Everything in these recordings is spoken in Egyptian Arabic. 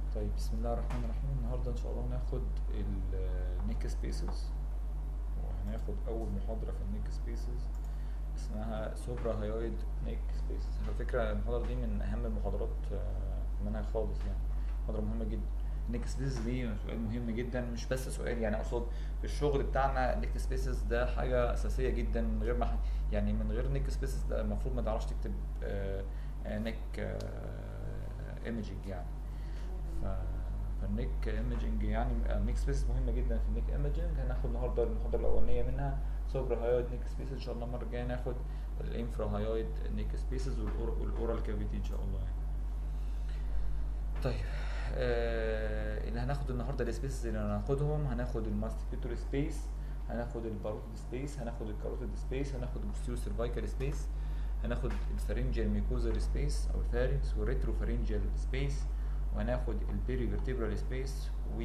طيب بسم الله الرحمن الرحيم النهارده ان شاء الله هناخد النيك سبيسز وهناخد اول محاضره في النيك سبيسز اسمها سوبرا هايويد نيك سبيسز على فكره المحاضره دي من اهم المحاضرات آه، في المنهج خالص يعني محاضره مهمه جدا النيك سبيسز دي سؤال مهم جدا مش بس سؤال يعني اقصد في الشغل بتاعنا النيك سبيسز ده حاجه اساسيه جدا من غير ما ح- يعني من غير نيك سبيسز ده المفروض ما تعرفش تكتب نيك ايمجنج يعني ف فالنيك ايمجنج يعني النيك سبيس مهمه جدا في النيك ايمجنج هناخد النهارده المحاضره الاولانيه منها سوبر هايويد نيك سبيسز ان شاء الله المره الجايه ناخد الانفرا هايويد نيك سبيسز والاورال كافيتي ان شاء الله يعني. طيب آه اللي هناخد النهارده السبيسز اللي هناخدهم هناخد الماستيبيتور سبيس هناخد الباروتيد سبيس هناخد الكاروتيد سبيس هناخد البوستيرو سيرفايكال سبيس هناخد الفارنجيال ميكوزال سبيس او الفارنكس والريترو فارنجيال سبيس وهناخد البيري فيرتيبرال سبيس و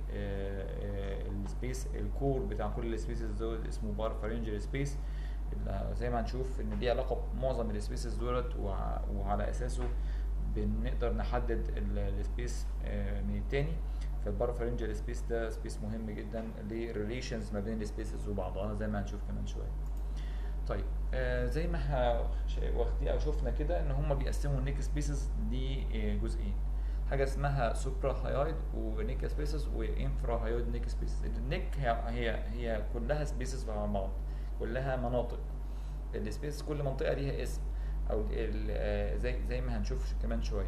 السبيس الكور بتاع كل السبيسز دول اسمه بار فارنجيال سبيس زي ما هنشوف ان ليه علاقه بمعظم السبيسز دولت وع- وعلى اساسه بنقدر نحدد السبيس من التاني فالبارافارنجال سبيس ده سبيس مهم جدا لريليشنز ما بين السبيسز وبعضها زي ما هنشوف كمان شويه طيب آه زي ما ه- ش- واخدين او شفنا كده ان هم بيقسموا النيك سبيسز لجزئين حاجه اسمها سوبرا هايويد ونيك سبيسز وانفرا هايويد نيك سبيسز النيك هي هي هي كلها سبيسز مع بعض كلها مناطق السبيس كل منطقه ليها اسم او ال- آه، زي زي ما هنشوف كمان شويه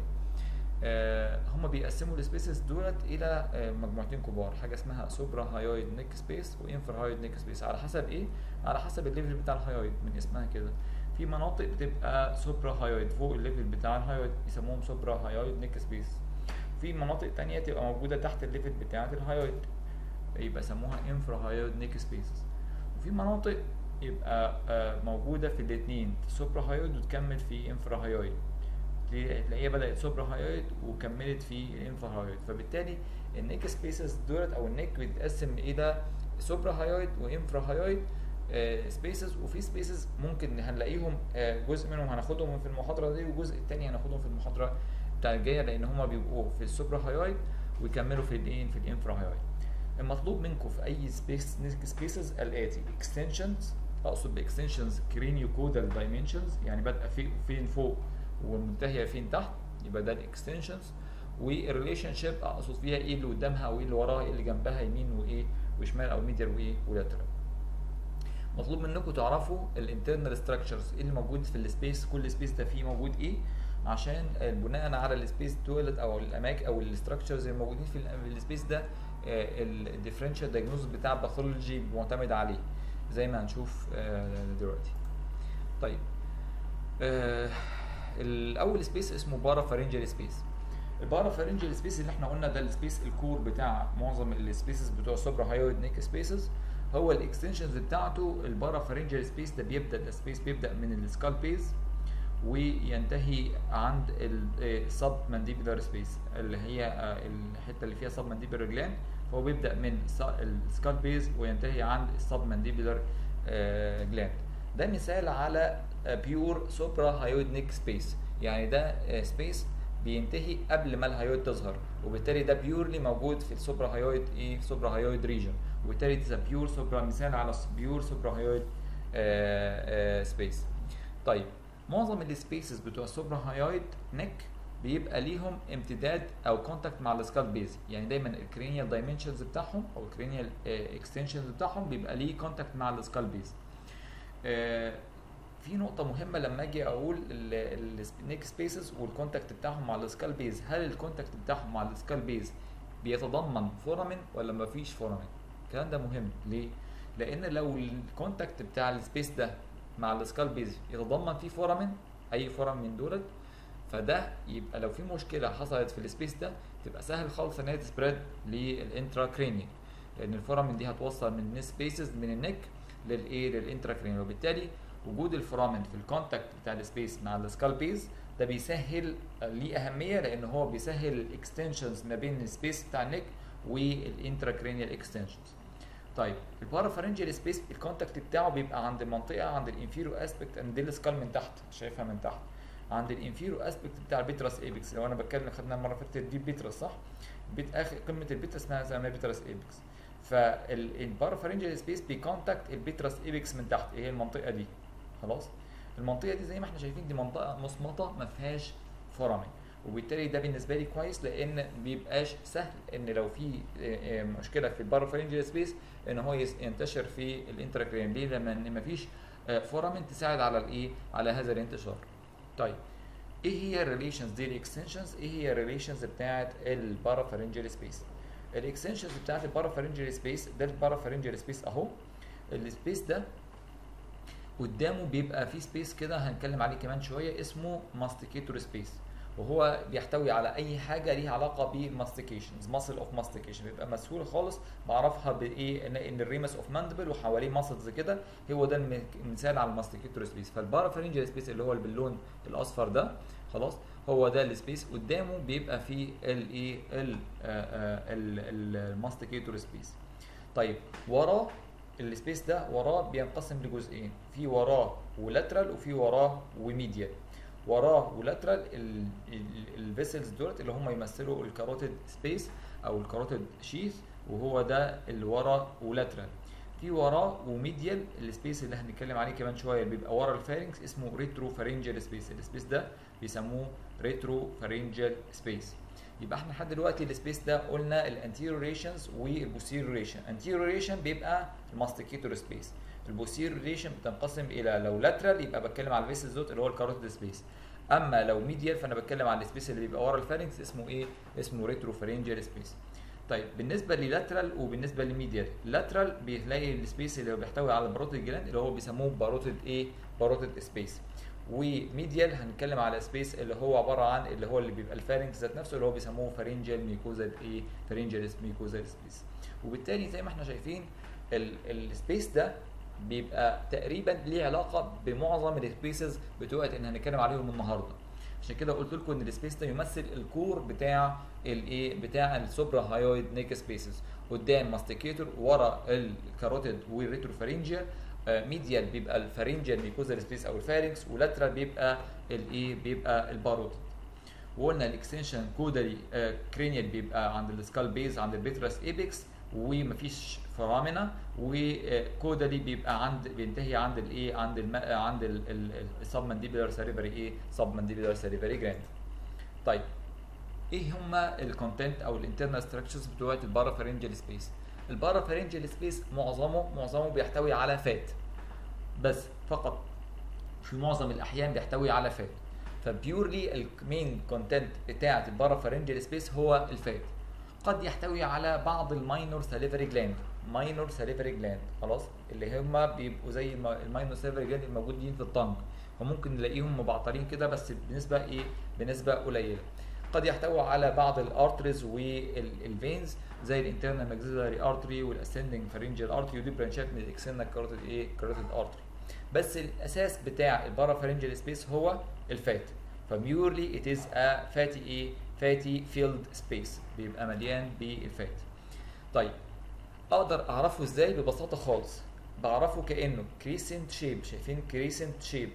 آه، هم بيقسموا السبيسز دولت الى آه، مجموعتين كبار حاجه اسمها سوبرا هايويد نيك سبيس وانفرا هايويد نيك سبيس على حسب ايه على حسب الليفل بتاع الهايويد من اسمها كده في مناطق بتبقى سوبرا هايويد فوق الليفل بتاع الهايويد يسموهم سوبرا هايويد نيك سبيس في مناطق تانية تبقى موجودة تحت الليفل بتاعة الهايويد يبقى يسموها انفرا هايويد نيك سبيسز وفي مناطق يبقى آه، موجودة في الاتنين سوبرا هايويد وتكمل في انفرا هايويد تلاقيها بدأت سوبرا هايويد وكملت في الانفرا هايويد فبالتالي النيك سبيسز دولت او النيك بيتقسم الى سوبرا هايويد وانفرا هايويد سبيسز وفي سبيسز ممكن هنلاقيهم آه، جزء منهم هناخدهم في المحاضره دي والجزء الثاني هناخدهم في المحاضره بتاع الجايه لان هما بيبقوا في السوبرا هايويد ويكملوا في الايه في الانفرا هايويد المطلوب منكم في اي سبيس سبيسز الاتي اكستنشنز اقصد باكستنشنز كرينيو كودال دايمنشنز يعني بادئه في فين فوق ومنتهيه فين تحت يبقى ده الاكستنشنز والريليشن شيب اقصد فيها ايه اللي قدامها وايه اللي وراها ايه اللي جنبها يمين وايه وشمال او ميديال وايه ولاترال مطلوب منكم تعرفوا الانترنال ستراكشرز ايه اللي موجود في السبيس كل سبيس ده فيه موجود ايه عشان بناء على السبيس دولت او الاماكن او الستراكشرز اللي موجودين في ال- السبيس ده الديفرنشال دايجنوز بتاع الباثولوجي معتمد عليه زي ما هنشوف آه، دلوقتي طيب آه، الاول سبيس اسمه بارا فارنجال سبيس البارا فارنجال سبيس اللي احنا قلنا ده السبيس الكور بتاع معظم السبيسز بتوع سوبرا هايويد نيك سبيسز هو الاكستنشنز بتاعته البارا فارنجال سبيس ده بيبدا السبيس بيبدا من السكال بيز وينتهي عند السب مانديبولار سبيس اللي هي آه، الحته اللي فيها سب مانديبولار جلاند فهو بيبدا من السكال بيز وينتهي عند السب مانديبولار جلاند ده مثال على بيور سوبرا هايويد نيك سبيس يعني ده سبيس بينتهي قبل ما الهايويد تظهر وبالتالي ده بيورلي موجود في السوبرا هايويد ايه سوبرا هايويد ريجن وبالتالي ده بيور سوبرا مثال على بيور سوبرا هايويد سبيس طيب معظم السبيسز بتوع السوبرا هايويد نيك بيبقى ليهم امتداد او كونتاكت مع السكال بيز يعني دايما الكرينيال دايمنشنز بتاعهم او الكرينيال اكستنشنز بتاعهم بيبقى ليه كونتاكت مع السكال بيز آه، في نقطة مهمة لما اجي اقول النيك سبيسز والكونتاكت بتاعهم مع السكال بيز هل الكونتاكت بتاعهم مع السكال بيز بيتضمن فورامين ولا مفيش فورامين؟ الكلام ده مهم ليه؟ لان لو الكونتاكت بتاع السبيس ده مع السكال بيز يتضمن فيه فورامين اي فورامين من دولت فده يبقى لو في مشكله حصلت في السبيس ده تبقى سهل خالص ان هي تسبريد للانترا كرينيال لان الفورامين دي هتوصل من سبيسز من النك للايه للانترا كرينيال وبالتالي وجود الفورامين في الكونتاكت بتاع السبيس مع السكال بيز ده بيسهل ليه اهميه لان هو بيسهل الاكستنشنز ما بين السبيس بتاع النك والانترا كرينيال اكستنشنز طيب البارافارنجيال سبيس الكونتاكت بتاعه بيبقى عند منطقه عند الانفيرو اسبكت اند السكال من تحت شايفها من تحت عند الانفيرو اسبكت بتاع البيترس ايبكس لو انا بتكلم خدنا المره اللي فاتت دي بيترس صح بيت اخر قمه البيترس اسمها اسمها بيترس ايبكس فالبارافارنجال سبيس بيكونتاكت البيترس ايبكس من تحت ايه هي المنطقه دي خلاص المنطقه دي زي ما احنا شايفين دي منطقه مصمطه ما فيهاش فرامل وبالتالي ده بالنسبه لي كويس لان بيبقاش سهل ان لو في آه، آه، مشكله في البارافارنجال سبيس ان هو يس- ينتشر في الانتراكرين ليه لما ان مفيش فورامين تساعد على الايه على هذا الانتشار طيب ايه هي الريليشنز دي الاكستنشنز ايه هي الريليشنز بتاعت البارافارنجال سبيس الاكستنشنز بتاعت البارافارنجال سبيس ده البارافارنجال سبيس اهو السبيس ده قدامه بيبقى في سبيس كده هنتكلم عليه كمان شويه اسمه ماستيكيتور سبيس وهو بيحتوي على اي حاجه ليها علاقه بالماستيكيشنز ماسل اوف ماستيكيشن بيبقى مسهول خالص بعرفها بايه ان ان الريمس اوف ماندبل وحواليه ماسلز كده هو ده الم- المثال على الماستيكيتور سبيس فالبارافرنجال سبيس اللي هو اللي باللون الاصفر ده خلاص هو ده السبيس قدامه بيبقى فيه الايه الماستيكيتور سبيس طيب وراه السبيس ده وراه بينقسم لجزئين في وراه ولاترال وفي وراه وميديال وراه ولاترال الفيسلز دولت اللي هم يمثلوا الكاروتيد سبيس او الكاروتيد شيث وهو ده اللي ورا ولاترال في وراه وميديال السبيس اللي هنتكلم عليه كمان شويه بيبقى ورا الفارنكس اسمه ريترو فارنجال سبيس السبيس ده بيسموه ريترو فارنجال سبيس يبقى احنا لحد دلوقتي السبيس ده قلنا الانتيريور ريشنز والبوستيريور ريشن انتيريور ريشن بيبقى الماستيكيتور سبيس البوستيريور ريشن بتنقسم الى لو لاترال يبقى بتكلم على الفيسز دوت اللي هو الكاروتيد سبيس اما لو ميديال فانا بتكلم على السبيس اللي بيبقى ورا الفارنكس اسمه ايه اسمه ريترو فارنجال سبيس طيب بالنسبه للاترال وبالنسبه للميديال لاترال بيلاقي السبيس اللي هو بيحتوي على الباروتيد جلاند اللي هو بيسموه باروتيد ايه باروتيد سبيس وميديال هنتكلم على سبيس اللي هو عباره عن اللي هو اللي بيبقى الفارنكس ذات نفسه اللي هو بيسموه فارنجال ميكوزال ايه فارنجال ميكوزال سبيس وبالتالي زي ما احنا شايفين السبيس ده بيبقى تقريبا ليه علاقه بمعظم السبيسز بتوعت ان هنتكلم عليهم النهارده عشان كده قلت لكم ان السبيس ده يمثل الكور بتاع الايه بتاع السوبرا هايويد نيك سبيسز قدام ماستيكيتور ورا الكاروتيد والريتروفارينجيال آه، ميديال بيبقى الفارينجيال ميكوزال سبيس او الفارنكس ولاترال بيبقى الايه بيبقى الباروتيد وقلنا الاكستنشن كودالي كرينيال بيبقى عند السكال بيز عند البيترس ايبكس ومفيش فرامنا وكودالي بيبقى عند بينتهي عند الايه عند الم... عند السب مانديبولار سيريبري ايه سب مانديبولار سيريبري جراند طيب ايه هما الكونتنت او الانترنال ستراكشرز بتوعت البارافارنجال سبيس البارافارنجال سبيس معظمه معظمه بيحتوي على فات بس فقط في معظم الاحيان بيحتوي على فات فبيورلي المين كونتنت بتاعت البارافارنجال سبيس هو الفات قد يحتوي على بعض الماينور ساليفري جلاند ماينور ساليفري جلاند خلاص اللي هم بيبقوا زي الم- الماينور ساليفري جلاند الموجودين في الطنج وممكن نلاقيهم مبعترين كده بس بنسبه ايه بنسبه قليله قد يحتوي على بعض الارتريز والفينز زي الانترنال ماكسيلاري ارتري والاسندنج فارنجال ارتري ودي برانشات من الاكسترنال كاروتيد ايه كاروتيد ارتري بس الاساس بتاع البارافارنجال سبيس هو الفات فميورلي ات از ا فاتي ايه فاتي فيلد سبيس بيبقى مليان بالفات طيب اقدر اعرفه ازاي ببساطه خالص بعرفه كانه كريسنت شيب شايفين كريسنت شيب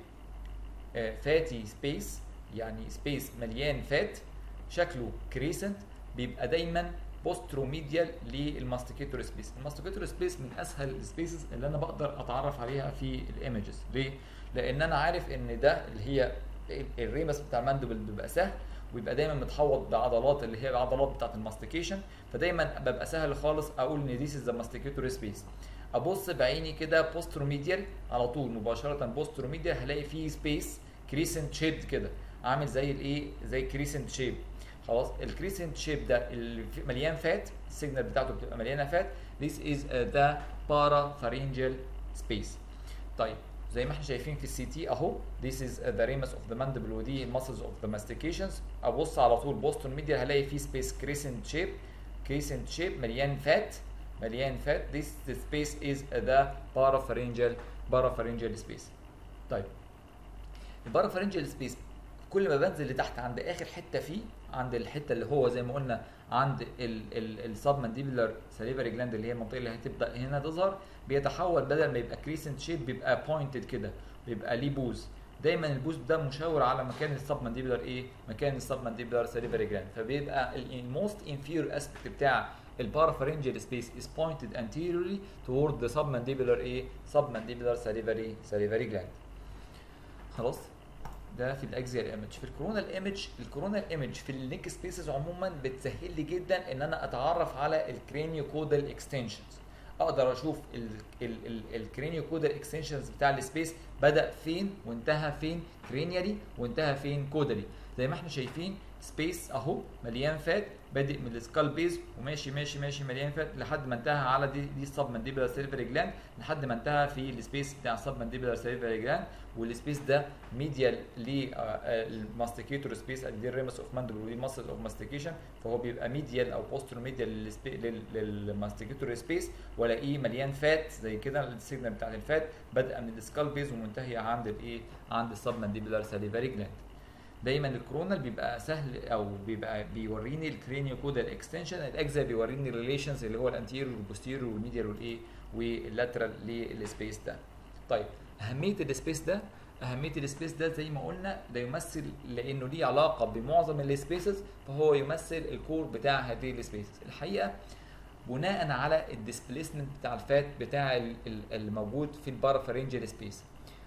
فاتي سبيس يعني سبيس مليان فات شكله كريسنت بيبقى دايما بوستروميديال للماستيكيتور سبيس الماستيكيتور سبيس من اسهل السبيسز اللي انا بقدر اتعرف عليها في الايمجز ليه لان انا عارف ان ده اللي هي الريمس بتاع الماندبل بيبقى سهل ويبقى دايما متحوط بعضلات اللي هي العضلات بتاعت الماستيكيشن فدايما ببقى سهل خالص اقول ان ذيس از ذا ماستيكيتور سبيس ابص بعيني كده بوستروميديال على طول مباشره بوستروميديال هلاقي فيه سبيس كريسنت شيب كده عامل زي الايه زي كريسنت شيب خلاص الكريسنت شيب ده اللي في- مليان فات السيجنال بتاعته بتبقى مليانه فات this is uh, the parapharyngeal space طيب زي ما احنا شايفين في السي تي اهو this is uh, the ramus of the mandible ودي muscles of the mastications ابص على طول بوستون ميديا هلاقي فيه سبيس كريسنت شيب كريسنت شيب مليان فات مليان فات this space is uh, the parapharyngeal parapharyngeal space طيب البارافارنجال سبيس كل ما بنزل لتحت عند اخر حته فيه عند الحته اللي هو زي ما قلنا عند السب مانديبولار ساليفري جلاند اللي هي المنطقه اللي هتبدا هنا تظهر بيتحول بدل ما يبقى كريسنت شيب بيبقى بوينتد كده بيبقى ليه بوز دايما البوست ده مشاور على مكان السب مانديبولار ايه مكان السب مانديبولار ساليفري جلاند فبيبقى الموست انفيريور اسبكت بتاع البارافارنجيال سبيس is pointed anteriorly toward the submandibular ايه submandibular salivary salivary gland خلاص ده في الاكزيال ايمج في الكورونال ايمج الكورونال ايمج في النيك سبيسز عموما بتسهل لي جدا ان انا اتعرف على الكرينيو كودال اكستنشنز اقدر اشوف الكرينيو كودال اكستنشنز بتاع السبيس بدا فين وانتهى فين كرينيالي وانتهى فين كودالي زي ما احنا شايفين سبيس اهو مليان فات بادئ من السكال بيز وماشي ماشي ماشي مليان فات لحد ما انتهى على دي دي السب مانديبولار سيلفري جلاند لحد ما انتهى في السبيس بتاع السب مانديبولار سيلفري جلاند والسبيس ده ميديال للماستيكيتور سبيس دي الريمس اوف ماندبل ودي ماسل اوف ماستيكيشن فهو بيبقى ميديال او بوستر ميديال للماستيكيتور سبيس والاقيه مليان فات زي كده السيجنال بتاعت الفات بادئه من السكال بيز ومنتهيه عند الايه عند السب مانديبولار سيلفري جلاند دايما الكرونال بيبقى سهل او بيبقى بيوريني الكرينيو كودال اكستنشن الاجزاء بيوريني الريليشنز اللي هو الانتيريور والبوستيريور والميديال والايه واللاترال للسبيس ده طيب اهميه السبيس ده اهميه السبيس ده زي ما قلنا ده يمثل لانه ليه علاقه بمعظم السبيسز فهو يمثل الكور بتاع هذه السبيسز الحقيقه بناء على الديسبليسمنت بتاع الفات بتاع الموجود في البارافارنجال سبيس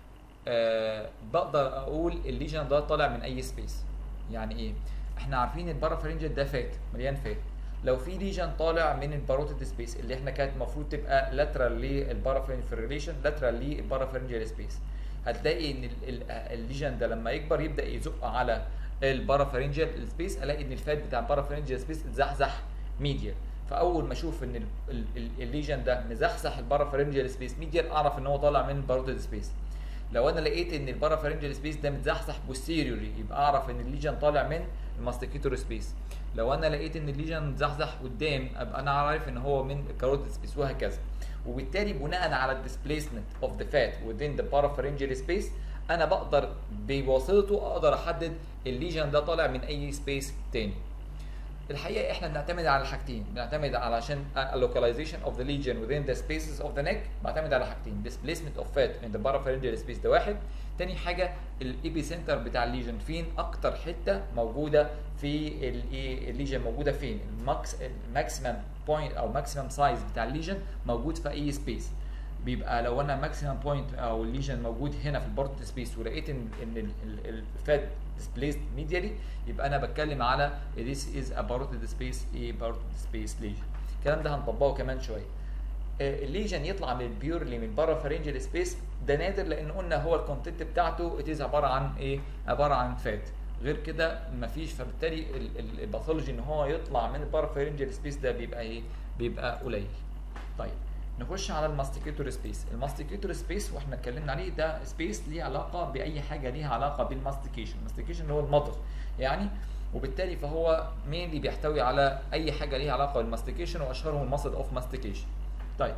أه بقدر اقول الليجن ده طالع من اي سبيس يعني ايه احنا عارفين البارافارنجال ده فات مليان فات لو في ليجن طالع من الباروتيد سبيس اللي احنا كانت المفروض تبقى لاترال للبارافارنجال ريليشن لاترال للبارافارنجال سبيس هتلاقي ان الليجن ده لما يكبر يبدا يزق على البارافارنجال سبيس الاقي ان الفات بتاع البارافارنجال سبيس اتزحزح ميديال فاول ما اشوف ان الليجن ده مزحزح البارافارنجال سبيس ميديال اعرف ان هو طالع من الباروتيد سبيس لو انا لقيت ان البارافارنجال سبيس ده متزحزح بوستيريوري يبقى اعرف ان الليجن طالع من الماستيكيتور سبيس لو انا لقيت ان الليجن متزحزح قدام ابقى انا عارف ان هو من الكاروتيد سبيس وهكذا وبالتالي بناء على الديسبيسمنت اوف ذا فات within the parapharyngeal space انا بقدر بواسطته اقدر احدد الليجن ده طالع من اي سبيس تاني الحقيقه احنا بنعتمد على حاجتين بنعتمد على عشان localization of the lesion within the spaces of the neck بعتمد على حاجتين displacement of fat in the parapharyngeal space ده واحد تاني حاجه الايبي سنتر بتاع الليجن فين اكتر حته موجوده في الايه الليجن موجوده فين الماكس الماكسيمم بوينت او ماكسيمم سايز بتاع الليجن موجود في اي سبيس بيبقى لو انا ماكسيمم بوينت او الليجن موجود هنا في البارت سبيس ولقيت ان ان الفات displaced medially يبقى انا بتكلم على this is a parotid space a parotid space lesion الكلام ده هنطبقه كمان شويه الليجن يطلع من البيورلي من بارافارنجال سبيس ده نادر لان قلنا هو الكونتنت بتاعته اتيز عباره عن ايه عباره عن فات غير كده مفيش فبالتالي الباثولوجي ان هو يطلع من البارافارنجال سبيس ده بيبقى ايه بيبقى قليل طيب نخش على الماستيكيتور سبيس الماستيكيتور سبيس واحنا اتكلمنا عليه ده سبيس ليه علاقه باي حاجه ليها علاقه بالماستيكيشن الماستيكيشن اللي هو المضغ يعني وبالتالي فهو مين بيحتوي على اي حاجه ليها علاقه بالماستيكيشن واشهرهم الماسل اوف ماستيكيشن طيب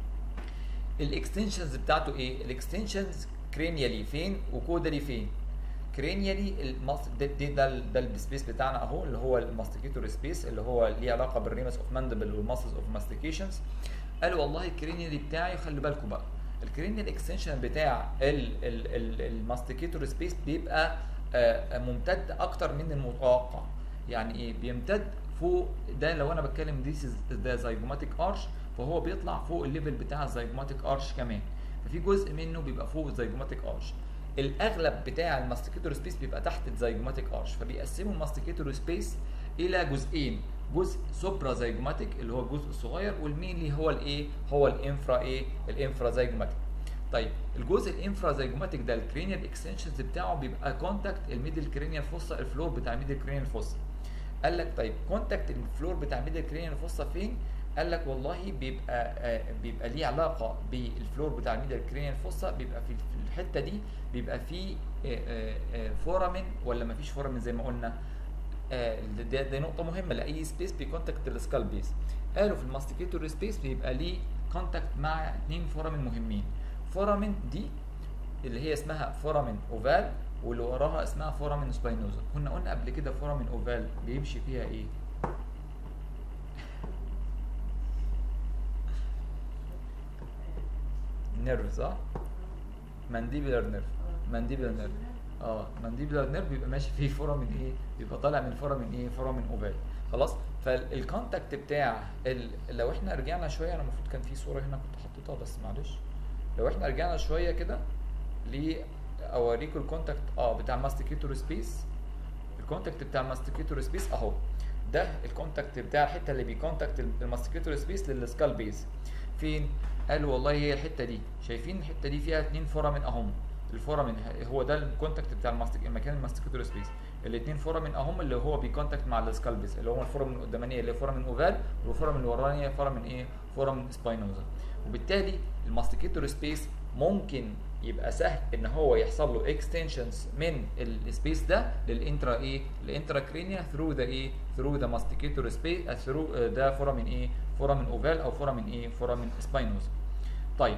الاكستنشنز بتاعته ايه الاكستنشنز كرينيالي فين وكودالي فين كرينيالي الماست ده ده, ده, ده السبيس بتاعنا اهو اللي هو الماستيكيتور سبيس اللي هو ليه علاقه بالريمس اوف ماندبل والماسلز اوف ماستيكيشنز قالوا والله الكرينيالي بتاعي خلي بالكم بقى الكرينيال اكستنشن بتاع الماستيكيتور سبيس بيبقى ممتد اكتر من المتوقع يعني ايه بيمتد فوق ده لو انا بتكلم ديس ده زيجوماتيك ارش فهو بيطلع فوق الليفل بتاع الزيجوماتيك ارش كمان ففي جزء منه بيبقى فوق الزيجوماتيك ارش الاغلب بتاع الماستيكيتور سبيس بيبقى تحت الزيجوماتيك ارش فبيقسموا الماستيكيتور سبيس الى جزئين جزء سوبرا زيجوماتيك اللي هو الجزء الصغير والمينلي هو الايه هو الانفرا ايه الانفرا زيجوماتيك طيب الجزء الانفرا زيجوماتيك ده الكرينيال اكستنشنز بتاعه بيبقى كونتاكت الميدل كرينيال فوسا الفلور بتاع الميدل كرينيال فوسا قال لك طيب كونتاكت الفلور بتاع الميدل كرينيال فوسا فين قال لك والله بيبقى آه بيبقى ليه علاقه بالفلور بتاع الميدل كرينيال فوسا بيبقى في الحته دي بيبقى في آه آه فورامين ولا ما فيش فورامين زي ما قلنا ده, ده نقطة مهمة لأي سبيس بيكونتاكت السكال بيس قالوا في الماستيكيتور سبيس بيبقى ليه كونتاكت مع اثنين فورامين مهمين فورامين دي اللي هي اسمها فورامين اوفال واللي وراها اسمها فورامين سباينوزا كنا قلنا قبل كده فورامين اوفال بيمشي فيها ايه نيرف صح مانديبولار نيرف مانديبولار نيرف اه مانديبولار نيرف بيبقى ماشي فيه فورامين ايه بيبقى طالع من فورامين ايه فورامين اوفال خلاص فالكونتاكت بتاع ال... لو احنا رجعنا شويه انا المفروض كان في صوره هنا كنت حطيتها بس معلش لو احنا رجعنا شويه كده ل اوريكم الكونتاكت اه بتاع الماستيكيتور سبيس الكونتاكت بتاع الماستيكيتور سبيس اهو ده الكونتاكت بتاع الحته اللي بيكونتاكت الماستيكيتور سبيس للسكال بيز فين قالوا والله هي الحته دي شايفين الحته دي فيها اتنين فورامين اهم الفورامين هو ده الكونتاكت بتاع الماستيك مكان الماستيكيتور سبيس الاثنين فورامين اهم اللي هو بيكونتاكت مع السكال بيز اللي هو الفورامين القدامانيه اللي هي فورامين اوفال والفورامين الورانيه فورامين ايه فورامين سباينوزا وبالتالي الماستيكيتور سبيس ممكن يبقى سهل ان هو يحصل له اكستنشنز من السبيس ده للانترا ايه الانترا كرينيا ثرو ذا ايه ثرو ذا ماستيكيتور سبيس ثرو ده فورامين ايه فورامين اوفال او فورامين ايه فورامين سباينوزا طيب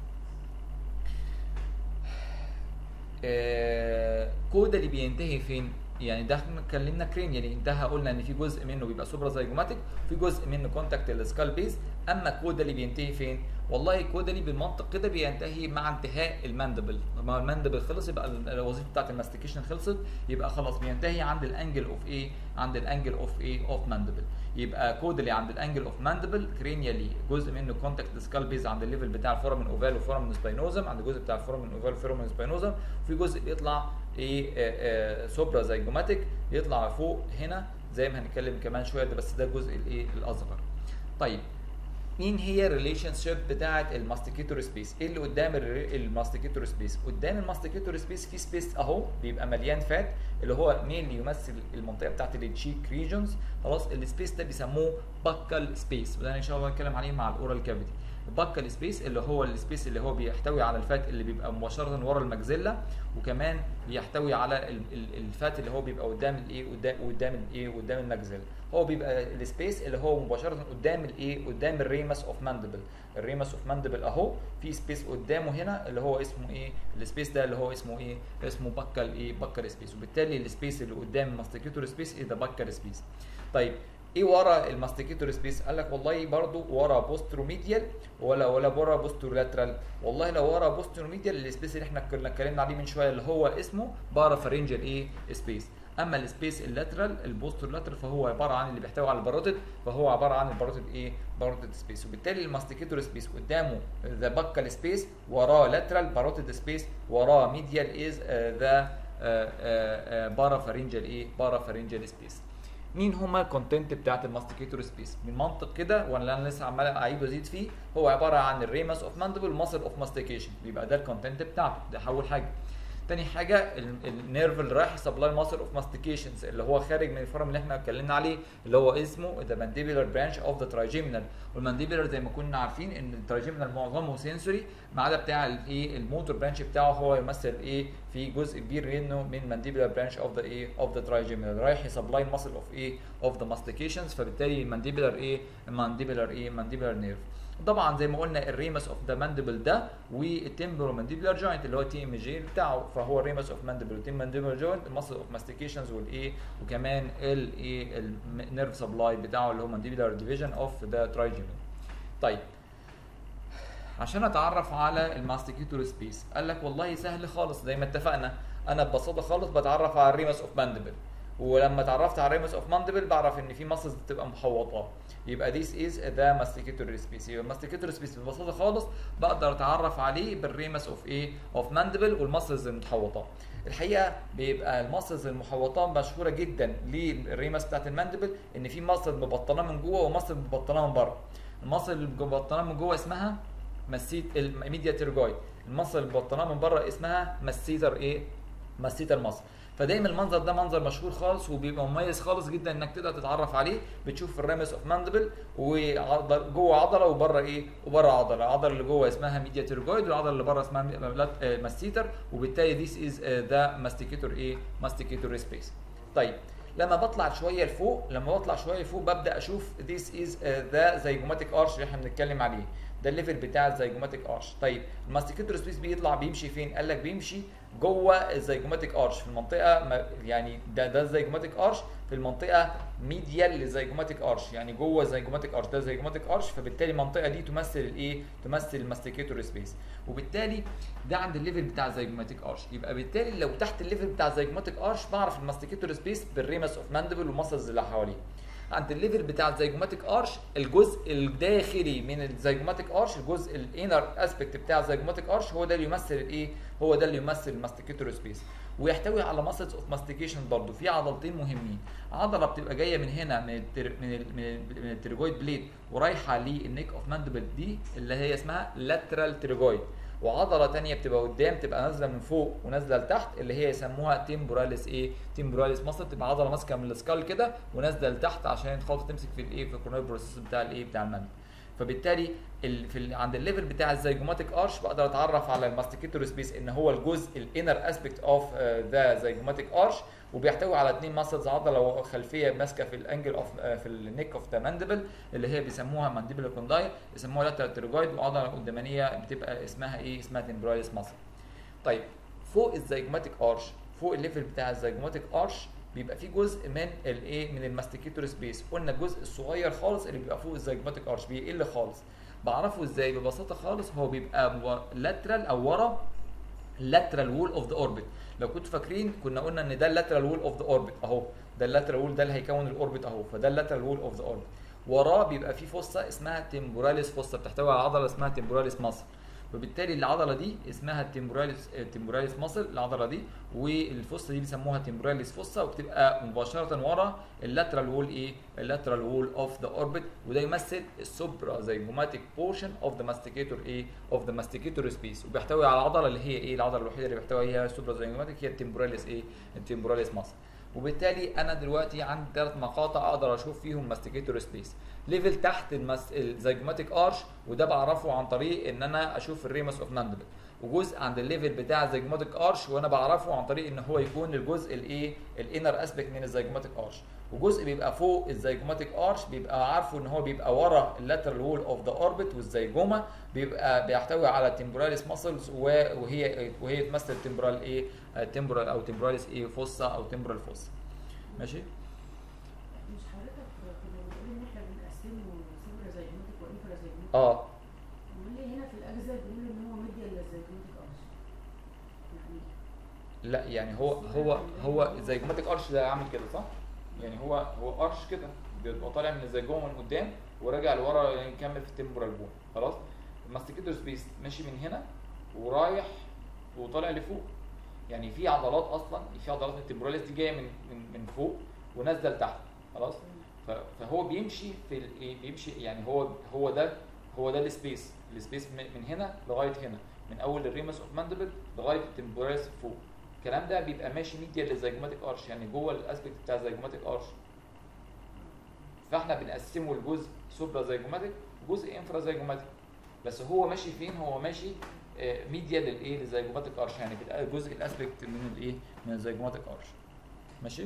آه كودا اللي بينتهي فين يعني ده احنا اتكلمنا كرين يعني انتهى قلنا ان في جزء منه بيبقى سوبرا زيجوماتيك في جزء منه كونتاكت السكال بيز اما كودا اللي بينتهي فين والله كودا اللي بالمنطق كده بينتهي مع انتهاء الماندبل ما الماندبل خلص يبقى الوظيفه بتاعت الماستيكيشن خلصت يبقى خلاص بينتهي عند الانجل اوف ايه عند الانجل اوف ايه اوف ماندبل يبقى كودلي عند الانجل اوف ماندبل كرينيالي جزء منه كونتاكت سكال بيز عند الليفل بتاع الفورامين اوفال وفورامين سباينوزم عند الجزء بتاع الفورامين اوفال وفورامين سباينوزم وفي جزء بيطلع ايه آه آه سوبرا زيجوماتيك يطلع فوق هنا زي ما هنتكلم كمان شويه ده بس ده الجزء الايه الاصغر طيب مين هي الريليشن شيب بتاعه الماستيكيتور سبيس ايه اللي قدام الماستيكيتور سبيس قدام الماستيكيتور سبيس في سبيس اهو بيبقى مليان فات اللي هو مين يمثل المنطقه بتاعه التشيك ريجونز خلاص السبيس ده بيسموه باكال سبيس وده ان شاء الله هنتكلم عليه مع الاورال كافيتي الباكال سبيس اللي هو السبيس اللي هو بيحتوي على الفات اللي بيبقى مباشره ورا المجزله وكمان بيحتوي على الفات اللي هو بيبقى قدام الايه قدام قدام الايه قدام المجزله هو بيبقى السبيس اللي هو مباشره قدام الايه قدام الريمس اوف ماندبل الريمس اوف ماندبل اهو في سبيس قدامه هنا اللي هو اسمه ايه السبيس ده اللي هو اسمه ايه اسمه باكال ايه باكال سبيس وبالتالي السبيس اللي قدام الماستيكيتور سبيس ايه ده باكال سبيس طيب ايه ورا الماستيكيتور سبيس قال لك والله برضو ورا بوستروميديال ولا ولا ورا بوسترولاترال والله لو ورا بوستروميديال السبيس اللي احنا كنا اتكلمنا عليه من شويه اللي هو اسمه بارافارنجال ايه سبيس اما السبيس اللاترال البوسترولاترال فهو عباره عن اللي بيحتوي على الباروتيد فهو عباره عن الباروتيد ايه باروتيد سبيس وبالتالي الماستيكيتور سبيس قدامه ذا باكال سبيس وراه لاترال باروتيد سبيس وراه ميديال از ذا بارافارنجال ايه بارافارنجال سبيس مين هما الكونتنت بتاعت الماستيكيتور سبيس من منطق كده وانا انا لسه عمال اعيد وازيد فيه هو عباره عن الريمس اوف ماندبل ماسل اوف ماستيكيشن بيبقى ده الكونتنت بتاعته ده اول حاجه تاني حاجه النيرف اللي رايح سبلاي ماسل اوف ماستيكيشنز اللي هو خارج من الفورم اللي احنا اتكلمنا عليه اللي هو اسمه ذا مانديبولار برانش اوف ذا ترايجيمينال والمانديبولار زي ما كنا عارفين ان الترايجيمينال معظمه سنسوري ما عدا بتاع الايه الموتور برانش بتاعه هو يمثل ايه في جزء كبير منه من مانديبولار برانش اوف ذا ايه اوف ذا ترايجيمينال رايح يسبلاي ماسل اوف ايه اوف ذا ماستيكيشنز فبالتالي المانديبولار ايه المانديبولار ايه مانديبولار نيرف طبعا زي ما قلنا الريمس اوف ذا ماندبل ده والتمبرو مانديبولار جوينت اللي هو تي ام جي بتاعه فهو الريمس اوف ماندبل والتيم مانديبولار جوينت المسل اوف ماستيكيشنز والايه وكمان الايه النيرف سبلاي بتاعه اللي هو مانديبولار ديفيجن اوف ذا ترايجيمين طيب عشان اتعرف على الماستيكيتور سبيس قال لك والله سهل خالص زي ما اتفقنا انا ببساطه خالص بتعرف على الريمس اوف ماندبل ولما اتعرفت على الريمس اوف ماندبل بعرف ان في ماسلز بتبقى محوطه يبقى this is the masticator space يبقى الماستيكيتور سبيس ببساطه خالص بقدر اتعرف عليه بالريمس اوف ايه اوف ماندبل والماسلز المتحوطه الحقيقه بيبقى الماسلز المحوطه مشهوره جدا للريمس بتاعت الماندبل ان في ماسل مبطنه من جوه وماسل مبطنه من بره الماسل اللي مبطنه من جوه اسمها مسيت الميديا تيرجويد الماسل المبطنه من بره اسمها مسيتر ايه مسيتر ماسل فدايما المنظر ده منظر مشهور خالص وبيبقى مميز خالص جدا انك تقدر تتعرف عليه بتشوف الريمس اوف ماندبل وجوه عضله وبره ايه وبره عضله العضله اللي جوه اسمها ميديا تيرجويد والعضله اللي بره اسمها ماستيتر وبالتالي ذيس از ذا ماستيكيتور ايه ماستيكيتور سبيس طيب لما بطلع شويه لفوق لما بطلع شويه لفوق ببدا اشوف ذيس از ذا زيجوماتيك ارش اللي احنا بنتكلم عليه ده الليفل بتاع الزيجوماتيك ارش طيب الماستيكيتور سبيس بيطلع بيمشي فين قال لك بيمشي جوه الزيجوماتيك ارش في المنطقه ما يعني ده ده الزيجوماتيك ارش في المنطقه ميديال للزيجوماتيك ارش يعني جوه الزيجوماتيك ارش ده الزيجوماتيك ارش فبالتالي المنطقه دي تمثل الايه تمثل الماستيكيتور سبيس وبالتالي ده عند الليفل بتاع الزيجوماتيك ارش يبقى بالتالي لو تحت الليفل بتاع الزيجوماتيك ارش بعرف الماستيكيتور سبيس بالريمس اوف ماندبل والمسلز اللي حواليه عند الليفل بتاع الزيجوماتيك ارش الجزء الداخلي من الزيجوماتيك ارش الجزء الانر اسبكت بتاع الزيجوماتيك ارش هو ده اللي يمثل الايه هو ده اللي يمثل الماستيكيتور سبيس ويحتوي على ماسلز اوف ماستيكيشن برضه في عضلتين مهمين عضله بتبقى جايه من هنا من التر... من ال... من, ال... من التريجويد بليد ورايحه للنيك اوف ماندبل دي اللي هي اسمها لاترال تريجويد وعضله تانية بتبقى قدام تبقى نازله من فوق ونازله لتحت اللي هي يسموها تيمبوراليس ايه تيمبوراليس ماسل تبقى عضله ماسكه من السكال كده ونازله لتحت عشان خاطر تمسك في الايه في الكورنيال بروسيس بتاع الايه بتاع المندل فبالتالي ال في ال عند الليفل بتاع الزيجوماتيك ارش بقدر اتعرف على الماستيكيتور سبيس ان هو الجزء الانر اسبكت اوف ذا زيجوماتيك ارش وبيحتوي على اثنين ماسلز عضله خلفيه ماسكه في الانجل اوف في النيك اوف ذا ماندبل اللي هي بيسموها مانديبل كونداي يسموها لاترال تيروجويد وعضله قدامانيه بتبقى اسمها ايه اسمها تمبرايس ماسل طيب فوق الزيجوماتيك ارش فوق الليفل بتاع الزيجوماتيك ارش بيبقى في جزء من الايه من الماستيكيتور سبيس قلنا الجزء الصغير خالص اللي بيبقى فوق الزيجوماتيك ارش بيقل خالص بعرفه ازاي ببساطه خالص هو بيبقى لاترال او ورا lateral وول اوف ذا اوربت لو كنتوا فاكرين كنا قلنا ان ده اللاترال وول اوف ذا اوربت اهو ده اللاترال وول ده اللي هيكون الاوربت اهو فده اللاترال وول اوف ذا اوربت وراه بيبقى في فوسا اسمها تمبوراليس فوسا بتحتوي على عضله اسمها تمبوراليس ماسل وبالتالي العضله دي اسمها التمبوراليس التمبوراليس ماسل العضله دي والفوسا دي بيسموها تمبوراليس فوسا وبتبقى مباشره ورا اللاترال وول ايه اللاترال وول اوف ذا اوربت وده يمثل السوبرا زيجوماتيك بورشن اوف ذا ماستيكيتور ايه اوف ذا ماستيكيتور سبيس وبيحتوي على العضله اللي هي ايه العضله الوحيده اللي بيحتوي عليها السوبرا زيجوماتيك هي التمبوراليس ايه التمبوراليس ماسل وبالتالي انا دلوقتي عندي ثلاث مقاطع اقدر اشوف فيهم ماستيكيتور سبيس ليفل تحت المس... الزيجماتيك ارش وده بعرفه عن طريق ان انا اشوف الريمس اوف ماندبل وجزء عند الليفل بتاع الزيجماتيك ارش وانا بعرفه عن طريق ان هو يكون الجزء الايه الانر اسبكت من الزيجماتيك ارش وجزء بيبقى فوق الزيجماتيك ارش بيبقى عارفه ان هو بيبقى ورا اللاترال وول اوف ذا اوربت والزيجوما بيبقى بيحتوي على تمبوراليس ماسلز وهي وهي تمثل تمبورال ايه تمبورال او تمبوراليس ايه فوسا او تمبورال فوسا ماشي مش حضرتك كنا بنقول ان احنا بنقسمه سوبرا زيجماتيك وانفرا زيجماتيك اه امال ليه هنا في الاجزاء بنقول ان هو ميديال للزيجماتيك ارش يعني لا يعني هو هو هو الزيجوماتيك ارش ده عامل كده صح؟ يعني هو هو ارش كده بيبقى طالع من الزيجوما من قدام وراجع لورا يعني يكمل في التمبورال بون خلاص؟ الماستيكيتور سبيس ماشي من هنا ورايح وطالع لفوق يعني في عضلات اصلا في عضلات التمبوراليس دي جايه من من من فوق ونازله لتحت خلاص؟ ف- فهو بيمشي في الايه بيمشي يعني هو هو ده هو ده السبيس السبيس من من هنا لغايه هنا من اول الريمس اوف ماندبل لغايه التمبوراليس فوق الكلام ده بيبقى ماشي ميديا للزيجوماتيك ارش يعني جوه الاسبكت بتاع الزيجوماتيك ارش فاحنا بنقسمه لجزء سوبرا زيجوماتيك وجزء انفرا زيجوماتيك بس هو ماشي فين هو ماشي آه، ميديا للايه للزيجوماتيك ارش يعني بيبقى الجزء الاسبكت من الايه من الزيجوماتيك ارش ماشي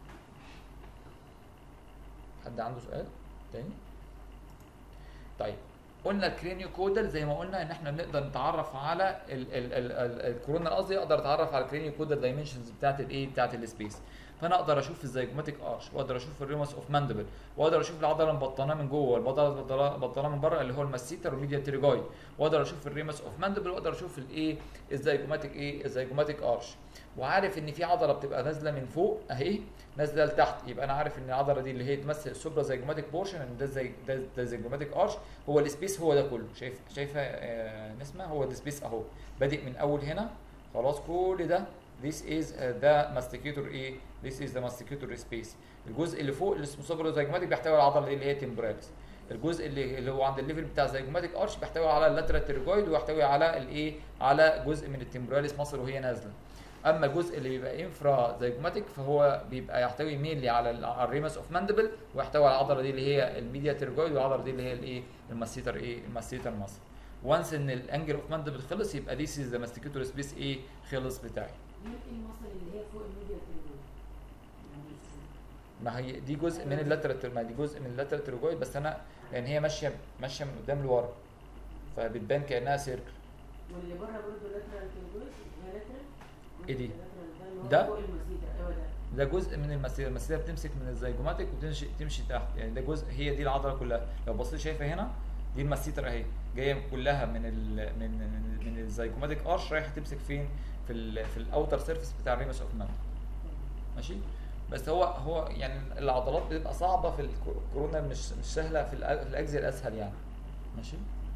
حد عنده سؤال تاني طيب قلنا الكرينيو كودال زي ما قلنا ان احنا بنقدر نتعرف على ال ال ال ال الكورونا قصدي اقدر اتعرف على الكرينيو كودال دايمنشنز بتاعت الايه بتاعت السبيس فانا اقدر اشوف الزيجوماتيك ارش واقدر اشوف الريموس اوف ماندبل واقدر اشوف العضله المبطنه من جوه والعضله المبطنه المبطنة من بره اللي هو الماسيتر والميديا تيريجويد واقدر اشوف الريموس اوف ماندبل واقدر اشوف الايه الزيجوماتيك ايه الزيجوماتيك ارش وعارف ان في عضله بتبقى نازله من فوق اهي نازله لتحت يبقى انا عارف ان العضله دي اللي هي تمثل السوبرا زيجوماتيك بورشن ان ده زي ده, ده زيجوماتيك ارش هو السبيس هو ده كله شايف شايفه آه نسمه هو السبيس اهو بادئ من اول هنا خلاص كل ده this is ذا ماستيكيتور ايه this is the masticator space الجزء اللي فوق اللي اسمه سوبرا زيجوماتيك بيحتوي على العضله دي اللي هي تمبراليس الجزء اللي اللي هو عند الليفل بتاع زيجوماتيك ارش بيحتوي على اللاترال تيرجويد ويحتوي على الايه على جزء من التمبراليس مصر وهي نازله اما الجزء اللي بيبقى انفرا زيجوماتيك فهو بيبقى يحتوي مينلي على ال- على الريمس اوف ماندبل ويحتوي على العضله دي اللي هي الميديا تيرجويد والعضله دي اللي هي الايه الماسيتر ايه الماسيتر مصر وانس ان الانجل اوف ماندبل خلص يبقى ذيس از ذا ماستيكيتور سبيس ايه خلص بتاعي مين ايه المصل اللي هي فوق الميديا تيريجويد يعني ما هي دي جزء من اللاترال ما دي جزء من اللاترال تيرجويد بس انا لان هي ماشيه ماشيه من قدام لورا فبتبان كانها سيركل واللي بره برضه لاترال تيريجويد هي لاترال إيه دي؟ ده ده؟ ده فوق المسيدة ايوه ده ده جزء من المسيره المسيره بتمسك من الزيجوماتيك وتمشي تمشي تحت يعني ده جزء هي دي العضله كلها لو بصيت شايفه هنا دي المسيتر اهي جايه كلها من ال من من, من الزيجوماتيك ارش رايحه تمسك فين في ال في الاوتر سيرفيس بتاع الريمس اوف مان ماشي بس هو هو يعني العضلات بتبقى صعبه في الكورونا مش مش سهله في الأ- في الاجزاء الاسهل يعني ماشي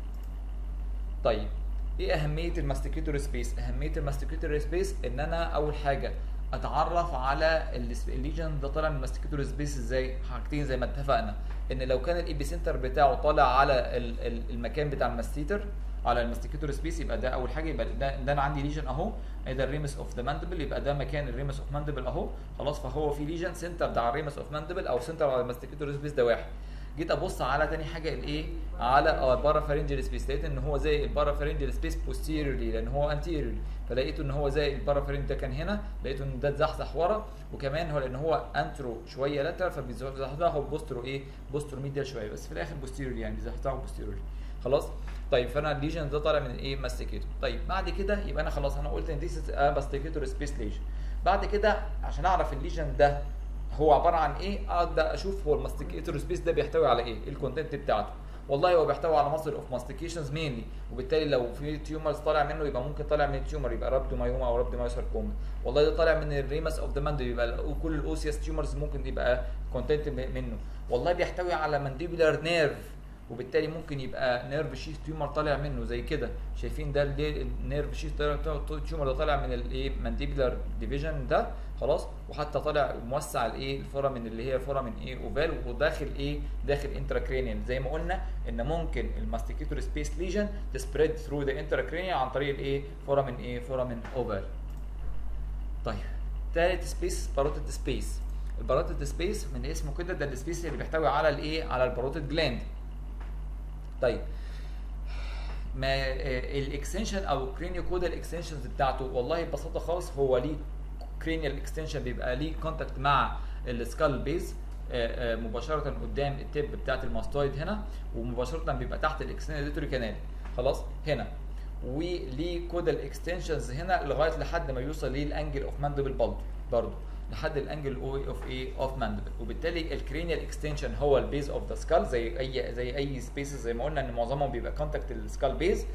طيب ايه اهميه الماستيكيتور سبيس اهميه الماستيكيتور سبيس ان انا اول حاجه اتعرف على الس- الليجن ده طالع من الماستيكيتور سبيس ازاي حاجتين زي ما اتفقنا ان لو كان الايبي سنتر بتاعه طالع على ال- ال- المكان بتاع الماستيتر على الماستيكيتور سبيس يبقى ده اول حاجه يبقى ده, ده انا عندي ليجن اهو ده الريمس اوف ذا ماندبل يبقى ده مكان الريمس اوف ماندبل اهو خلاص فهو في ليجن سنتر ده على الريمس اوف ماندبل او سنتر على الماستيكيتور سبيس ده واحد جيت ابص على تاني حاجه الايه على اه البارافارنجال سبيس لقيت ان هو زي البارافارنجال سبيس بوستيريورلي لان هو انتيريورلي فلقيته ان هو زي البارافارنج ده كان هنا لقيته ان ده اتزحزح ورا وكمان هو لان هو انترو شويه لاترال فبيزحزحه بوسترو ايه بوسترو ميديال شويه بس في الاخر بوستيريورلي يعني بيزحزحه بوستيريورلي خلاص طيب فانا الليجن ده طالع من ايه ماستيكيتور طيب بعد كده يبقى انا خلاص انا قلت ان دي ماستيكيتور سبيس ليجن بعد كده عشان اعرف الليجن ده هو عباره عن ايه اقعد اشوف هو الماستيكيتور سبيس ده بيحتوي على ايه الكونتنت بتاعته والله هو بيحتوي على مصدر اوف ماستيكيشنز مينلي وبالتالي لو في تيومرز طالع منه يبقى ممكن طالع من التيومر يبقى رابدومايوما او رابدومايوساركوما والله ده طالع من الريمس اوف ذا ماندل يبقى كل الاوسياس تيومرز ممكن يبقى كونتنت منه والله بيحتوي على مانديبولار نيرف وبالتالي ممكن يبقى نيرف شيث تيومر طالع منه زي كده شايفين ده ليه النيرف شيث تيومر ده طالع من الايه مانديبولار ديفيجن ده خلاص وحتى طالع موسع الايه الفورامين اللي هي فورامين ايه اوفال وداخل ايه داخل انتراكرينيال زي ما قلنا ان ممكن الماستيكيتور سبيس ليجن تسبريد ثرو ذا انتراكرينيال عن طريق الايه فورامين ايه فورامين اوفال طيب تالت سبيس باروتيد سبيس الباروتيد سبيس من اسمه كده ده السبيس اللي بيحتوي على الايه على الباروتيد جلاند طيب ما الاكستنشن او كرينيو كودال اكستنشنز بتاعته والله ببساطه خالص هو ليه كرينيال اكستنشن بيبقى ليه كونتاكت مع السكال بيز مباشره قدام التب بتاعت الماستويد هنا ومباشره بيبقى تحت الاكستنسوري كانال خلاص هنا وليه كودال اكستنشنز هنا لغايه لحد ما يوصل للانجل اوف ماندبل برضه لحد الانجل اوف ايه اوف ماندبل وبالتالي الكرينيال اكستنشن هو البيز اوف ذا سكال زي اي زي اي سبيسز زي ما قلنا ان معظمهم بيبقى كونتاكت السكال بيز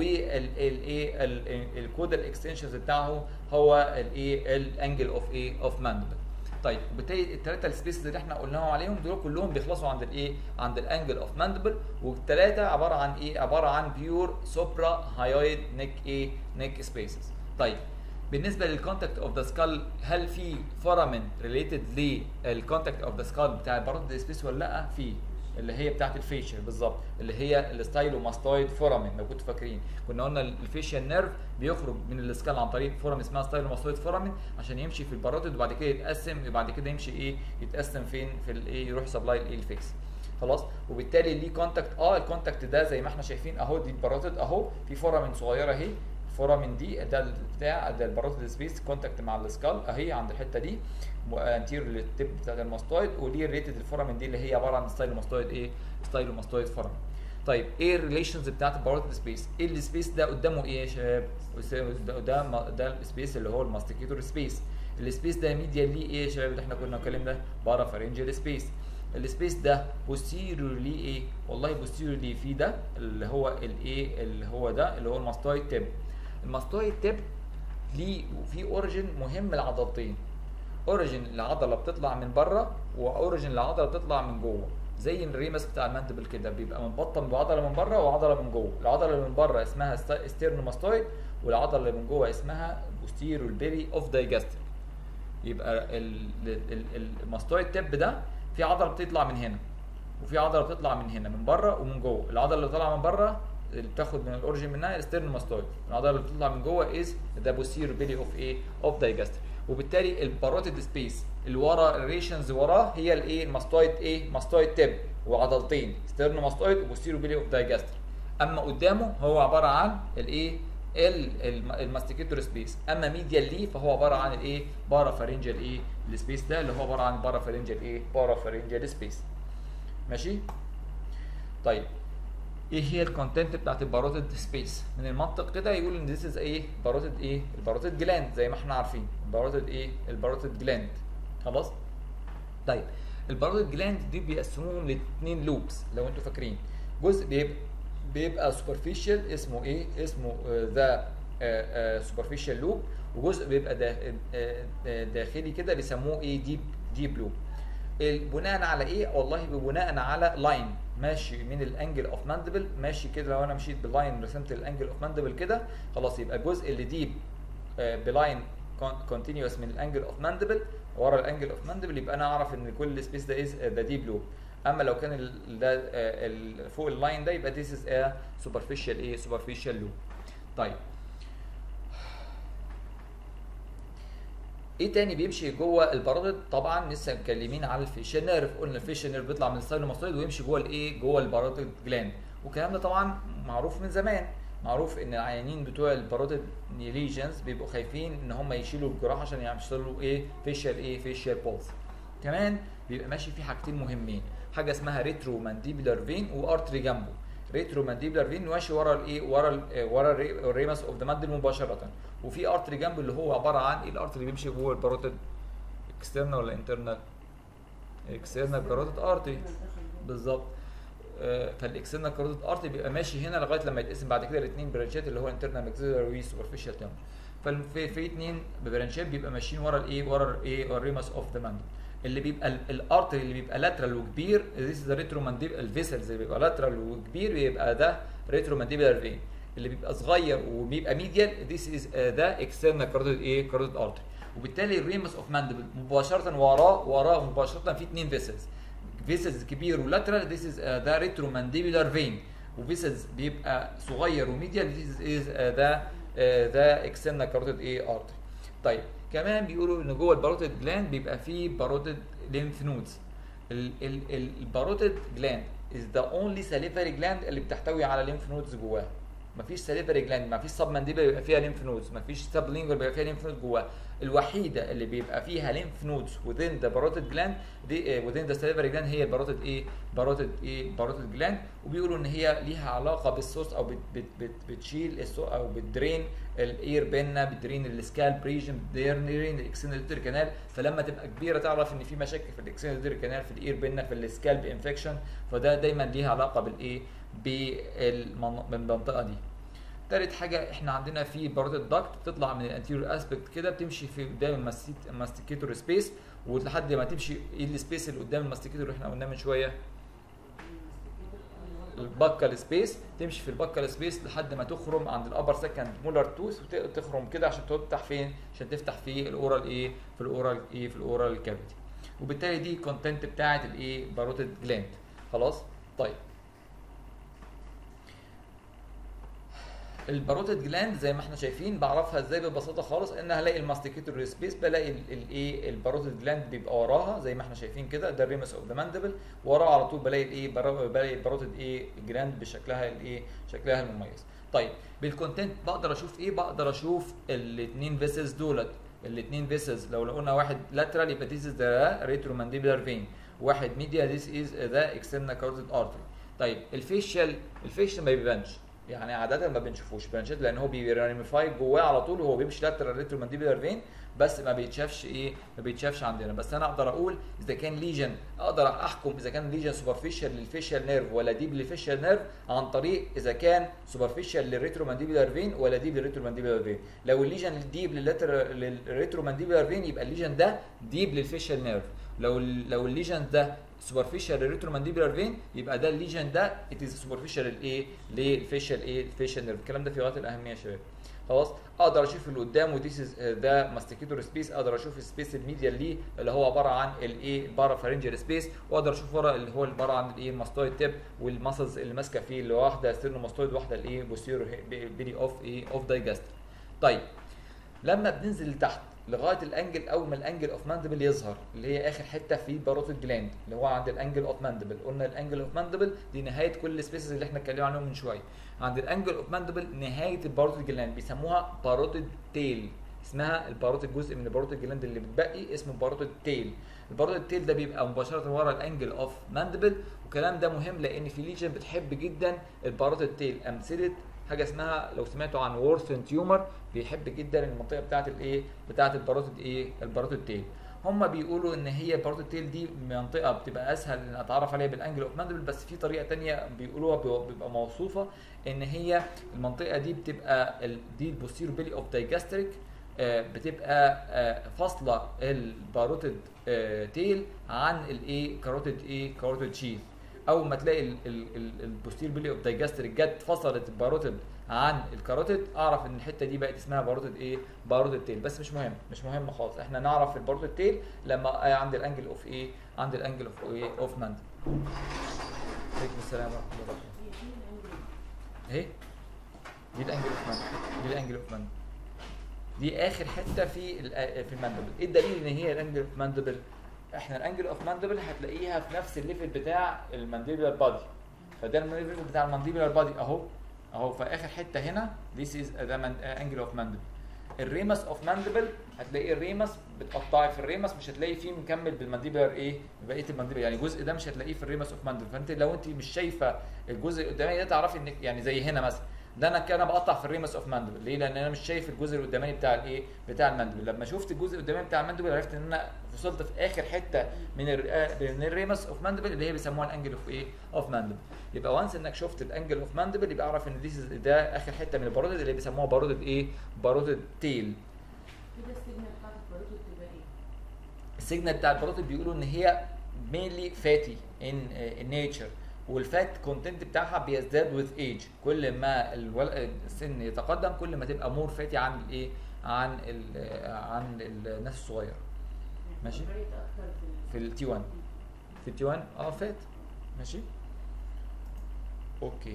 والايه الكودال اكستنشنز بتاعه هو الايه الانجل اوف ايه اوف ماندبل طيب وبالتالي الثلاثه السبيسز اللي احنا قلناهم عليهم دول كلهم بيخلصوا عند الايه عند الانجل اوف ماندبل والثلاثه عباره عن ايه عباره عن بيور سوبرا هايويد نيك ايه نيك سبيسز طيب بالنسبه للكونتاكت اوف ذا سكال هل في فورامين ريليتد للكونتاكت اوف ذا سكال بتاع البارود سبيس ولا لا في اللي هي بتاعت الفيشل بالظبط اللي هي الستايلوماستويد فورامين لو كنتوا فاكرين كنا قلنا الفيشيال نيرف بيخرج من السكال عن طريق فورامين اسمها ستايلوماستويد فورامين عشان يمشي في الباروتيد وبعد كده يتقسم وبعد كده يمشي ايه يتقسم فين في الايه يروح سبلاي الايه الفيكس خلاص وبالتالي ليه كونتاكت اه الكونتاكت ده زي ما احنا شايفين اهو دي الباروتيد اهو في فورامين صغيره اهي فورامين دي ده بتاع ده الباروتيد سبيس كونتاكت مع السكال اهي عند الحته دي انتير للتب بتاعت الماستويد وليه ريتد الفورامين دي اللي هي عباره عن ستايلوماستويد ايه ستايلوماستويد فورامين طيب ايه الريليشنز بتاعت الباروتيد سبيس ايه السبيس ده قدامه ايه يا شباب ده ده, ده السبيس اللي هو الماستيكيتور سبيس السبيس ده ميديال ليه ايه يا شباب اللي احنا كنا بنتكلم ده بارافارنجال سبيس السبيس ده بوستيريورلي ايه والله بوستيريورلي في ده اللي هو الايه اللي هو ده اللي هو الماستويد تيب الماستويد تيب ليه في اوريجن مهم لعضلتين اوريجن العضله بتطلع من بره واوريجن العضله بتطلع من جوه زي الريمس بتاع الماندبل كده بيبقى مبطن بعضله من بره وعضله من جوه العضله اللي من بره اسمها ستيرنوماستويد والعضله اللي من جوه اسمها بوستيريور بيري اوف دايجاستريك يبقى الماستويد تيب ده في عضله بتطلع من هنا وفي عضله بتطلع من هنا من بره ومن جوه العضله اللي طالعه من بره اللي بتاخد من الاوريجن منها الستيرنوماستويد العضله اللي بتطلع من جوه از ذا بوستيريور بيري اوف ايه اوف دايجاستريك وبالتالي الباروتيد سبيس اللي ورا الريشنز وراه هي الايه الماستويد ايه ماستويد تيب وعضلتين ستيرنوماستويد وبوستيريور بيلي اوف دايجاستر اما قدامه هو عباره عن الايه الماستيكيتور سبيس اما ميديال ليه فهو عباره عن الايه بارافارنجال ايه السبيس ده اللي هو عباره عن بارافارنجال ايه بارافارنجال سبيس ماشي طيب ايه هي الكونتنت بتاعت الباروتد سبيس من المنطق كده يقول ان ذيس از ايه باروتد ايه الباروتد جلاند زي ما احنا عارفين الباروتد ايه الباروتد جلاند خلاص طيب الباروتد جلاند دي بيقسموهم لاثنين لوبس لو انتوا فاكرين جزء بيبقى بيبقى سوبرفيشال اسمه ايه اسمه ذا سوبرفيشال لوب وجزء بيبقى دا آه، آه، داخلي كده بيسموه ايه ديب ديب لوب بناء على ايه والله بناء على لاين ماشي من الانجل اوف ماندبل ماشي كده لو انا مشيت بلاين رسمت الانجل اوف ماندبل كده خلاص يبقى الجزء اللي ديب بلاين كونتينيوس من الانجل اوف ماندبل ورا الانجل اوف ماندبل يبقى انا اعرف ان كل سبيس ده از ده ديب لوب اما لو كان ال- ده آه، ال- فوق اللاين ده يبقى this is a superficial ايه superficial loop طيب ايه تاني بيمشي جوه البارودد طبعا لسه متكلمين على الفيشن نيرف قلنا الفيشن نيرف بيطلع من السايلوماستويد ويمشي جوه الايه جوه البارودد جلاند والكلام ده طبعا معروف من زمان معروف ان العيانين بتوع البارودد ليجنز بيبقوا خايفين ان هم يشيلوا الجراح عشان يعملوا ايه فيشال ايه فيشال بولز كمان بيبقى ماشي في حاجتين مهمين حاجه اسمها ريترو مانديبولار فين وارتري جنبه ريترو مانديبولار فين ماشي ورا الايه ورا ال ورا الري- الريمس اوف ذا ماندل مباشره وفي ارتري جنبه اللي هو عباره عن ايه الارتري اللي بيمشي جوه الباروتد اكسترنال ولا انترنال اكسترنال كاروتد ارتري بالظبط آه، فالاكسترنال كاروتد ارتري بيبقى ماشي هنا لغايه لما يتقسم بعد كده الاثنين برانشات اللي هو انترنال ماكسيلر وسوبرفيشال تيرم ففي في اثنين برانشات بيبقى ماشيين ورا الايه ورا الايه الريمس اوف ذا ماندل اللي بيبقى ال- الارتري اللي بيبقى لاترال وكبير ذيس ذا ريترو مانديب الفيسلز اللي بيبقى لاترال وكبير بيبقى ده ريترو مانديبولار فين اللي بيبقى صغير وبيبقى ميديال ذيس از ده اكسترنال كاروتيد ايه كاروتيد ارتري وبالتالي الريمس اوف ماندبل مباشره وراه وراه مباشره في اثنين فيسلز فيسلز كبير ولاترال ذيس از ده ريترو مانديبولار فين وفيسلز بيبقى صغير وميديال ذيس از ده ده اكسترنال كاروتيد ايه ارتري طيب كمان بيقولوا ان جوه الباروتيد جلاند بيبقى فيه باروتيد ليمف نودز الباروتيد جلاند از ذا اونلي ساليفري جلاند اللي بتحتوي على ليمف نودز جواها مفيش ساليفري جلاند مفيش سب مانديبل بيبقى فيها ليمف نودز مفيش سب لينجر بيبقى فيها ليمف نودز جواها الوحيده اللي بيبقى فيها ليمف نودز within the parotid gland دي uh, within the salivary gland هي الباروتيد ايه باروتيد ايه باروتيد جلاند وبيقولوا ان هي ليها علاقه بالسورس او بت بت بت بتشيل السو او بتدرين الاير بينا بتدرين السكالب ريجن بتدرين الاكسنال كانال فلما تبقى كبيره تعرف ان في مشاكل في الاكسنال كانال في الاير بينا في السكالب انفكشن فده دايما ليها علاقه بالايه بالمنطقه دي تالت حاجة احنا عندنا في باروتيد داكت بتطلع من الانتيريور اسبكت كده بتمشي في قدام الماستيكيتور سبيس ولحد ما تمشي ايه السبيس اللي قدام الماستيكيتور اللي احنا قلناه من شوية البكال سبيس تمشي في البكال سبيس لحد ما تخرم عند الابر سكند مولر توث وتخرم كده عشان تفتح فين عشان تفتح في الاورال ايه في الاورال ايه في الاورال كافيتي وبالتالي دي كونتنت بتاعه الايه باروتيد جلاند خلاص طيب الباروتيد جلاند زي ما احنا شايفين بعرفها ازاي ببساطه خالص ان هلاقي الماستيكيتور سبيس بلاقي الايه الباروتيد جلاند بيبقى وراها زي ما احنا شايفين كده ده الريمس اوف ذا ماندبل وراه على طول بلاقي الايه بلاقي الباروتيد ايه جلاند بشكلها الايه شكلها المميز طيب بالكونتنت بقدر اشوف ايه بقدر اشوف الاثنين فيسلز دولت الاثنين فيسلز لو قلنا واحد لاترال يبقى ذيس از ذا ريترو مانديبولار فين واحد ميديا ذيس از ذا اكسترنال كاروتيد ارتري طيب الفيشال الفيشال ما بيبانش يعني عاده ما بنشوفوش برانشات لان هو بيرانيميفاي جواه على طول وهو بيمشي لاترال ريترو مانديبولار فين بس ما بيتشافش ايه ما بيتشافش عندنا بس انا اقدر اقول اذا كان ليجن اقدر احكم اذا كان ليجن سوبرفيشال للفيشال نيرف ولا ديب للفيشال نيرف عن طريق اذا كان سوبرفيشال للريترو مانديبولار فين ولا ديب للريترو مانديبولار فين لو الليجن ديب للريترو مانديبولار فين يبقى الليجن ده ديب للفيشال نيرف لو لو الليجن ده سوبرفيشال ريترو مانديبولار فين يبقى ده الليجن ده ات از سوبرفيشال الايه للفيشال ايه الفيشال نيرف الكلام ده في غايه الاهميه يا شباب خلاص اقدر اشوف اللي قدام وديس ده ماستيكيتور سبيس اقدر اشوف السبيس الميديال ليه اللي هو عباره عن الايه البارافارنجال سبيس واقدر اشوف ورا اللي هو عباره عن الايه الماستويد تيب والماسلز اللي ماسكه فيه اللي واحده ستيرنو ماستويد واحده الايه بوستيرو بيدي اوف ايه اوف دايجاست طيب لما بننزل لتحت لغايه الانجل اول ما الانجل اوف ماندبل يظهر اللي هي اخر حته في باروتيد جلاند اللي هو عند الانجل اوف ماندبل قلنا الانجل اوف ماندبل دي نهايه كل السبيسز اللي احنا اتكلمنا عنهم من شويه عند الانجل اوف ماندبل نهايه الباروتيد جلاند بيسموها باروتيد تيل اسمها الباروتيد جزء من الباروتيد جلاند اللي بتبقي اسمه باروتيد تيل الباروتيد تيل ده بيبقى مباشره ورا الانجل اوف ماندبل والكلام ده مهم لان في ليجن بتحب جدا الباروتيد تيل امثله حاجه اسمها لو سمعتوا عن وورثن تيومر بيحب جدا المنطقه بتاعه الايه بتاعه الباروتيد ايه الباروتيد تيل هم بيقولوا ان هي الباروتيد تيل دي منطقه بتبقى اسهل ان اتعرف عليها بالانجل اوف ماندبل بس في طريقه تانية بيقولوها بيبقى موصوفه ان هي المنطقه دي بتبقى ال- دي البوستيرو بيلي اوف دايجاستريك بتبقى آه، فاصله الباروتيد آه، تيل عن الايه كاروتيد ايه كاروتيد شيث اول ما تلاقي البوستير بيلي اوف دايجاستريك جت فصلت الباروتيد عن الكاروتيد اعرف ان الحته دي بقت اسمها باروتيد ايه باروتيد تيل بس مش مهم مش مهم خالص احنا نعرف الباروتيد تيل لما عند الانجل اوف ايه عند الانجل اوف ايه اوف ماند عليكم السلام ورحمه الله وبركاته هي اهي دي الانجل دي الانجل اوف ماند دي الانجل اوف ماند دي اخر حته في ال- في الماندبل ايه الدليل ان هي الانجل اوف ماندبل احنا الانجل اوف ماندبل هتلاقيها في نفس الليفل بتاع المانديبولار بادي فده الليفل بتاع المانديبولار بادي اهو اهو في اخر حته هنا this is ده انجل اوف ماندبل الريمس اوف ماندبل هتلاقي الريمس بتقطعي في الريمس مش هتلاقي فيه مكمل بالمانديبولار ايه بقيه المانديبل يعني الجزء ده مش هتلاقيه في الريمس اوف ماندبل فانت لو انت مش شايفه الجزء اللي قدامي ده تعرفي انك يعني زي هنا مثلا ده انا كده بقطع في الريمس اوف ماندبل ليه لان انا مش شايف الجزء القداماني بتاع الايه بتاع الماندبل لما شفت الجزء القداماني بتاع الماندبل عرفت ان انا وصلت في اخر حته من ال من الريمس اوف ماندبل اللي هي بيسموها الانجل اوف ايه اوف ماندبل يبقى وانس انك شفت الانجل اوف ماندبل يبقى اعرف ان دي ده اخر حته من البارودد اللي بيسموها بارودد ايه بارودد تيل كده السيجنال بتاعت الباروتو بتبقى ايه؟ السيجنال بتاع البروتين بيقولوا ان هي مينلي فاتي ان نيتشر والفات كونتنت بتاعها بيزداد وذ ايج كل ما الول- السن يتقدم كل ما تبقى مور فاتي عن الايه عن ال عن الناس الصغيره ماشي. فبقيت اكتر في في التي 1 في التي 1 اه فات ماشي اوكي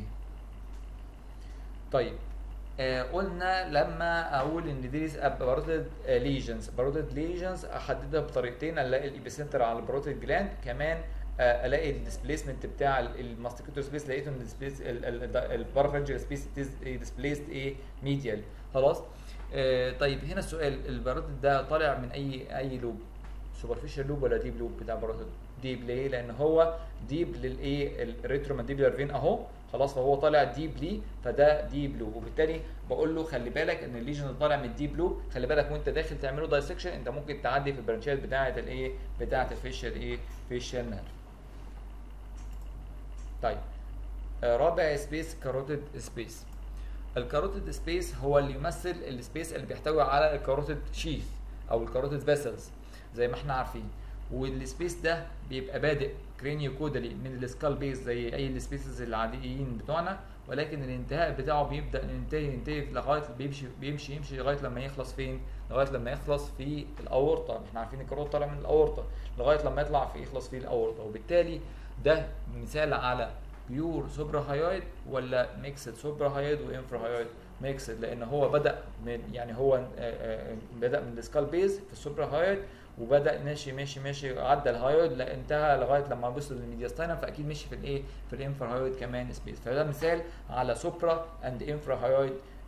طيب آه قلنا لما اقول ان دي بارودد ليجنز بارودد ليجنز احددها بطريقتين الاقي الابيسنتر على البارودد جلاند كمان آه الاقي الديسبيسمنت بتاع الماستيكوتور سبيس لقيته ان الديسبيس البارافرنجال سبيس ديسبليسد ايه ميديال خلاص آه طيب هنا السؤال البارودد ده طالع من اي اي لوب سوبرفيشال لوب ولا ديب لوب بتاع بارودد ديب ليه لان هو ديب للايه الريترو مانديبولار فين اهو خلاص فهو طالع ديب ليه فده ديب لو وبالتالي بقول له خلي بالك ان الليجن اللي طالع من الديب لو خلي بالك وانت داخل تعمله دايسكشن انت ممكن تعدي في البرانشات بتاعه الايه بتاعه الفيشال ايه فيشال نيرف طيب آه، رابع سبيس كاروتيد سبيس الكاروتيد سبيس هو اللي يمثل السبيس اللي بيحتوي على الكاروتيد شيث او الكاروتيد فيسلز زي ما احنا عارفين والسبيس ده بيبقى بادئ كرينيو كودالي من السكال بيس زي اي السبيسز العاديين بتوعنا ولكن الانتهاء بتاعه بيبدا ينتهي ينتهي لغايه بيمشي بيمشي يمشي لغايه لما يخلص فين؟ لغايه لما يخلص في الاورطه احنا عارفين الكاروت طالع من الاورطه لغايه لما يطلع في يخلص في الاورطه وبالتالي ده مثال على بيور سوبرا هايويد ولا ميكسد سوبرا هايويد وانفرا هايويد ميكسد لان هو بدا من يعني هو آه، آه، بدا من السكال بيز في السوبرا هايويد وبدا ماشي ماشي ماشي عدى الهايويد لا انتهى لغايه لما وصل للميدياستاينم فاكيد مشي في الايه في الانفرا هايويد كمان سبيس فده مثال على سوبرا اند انفرا هايويد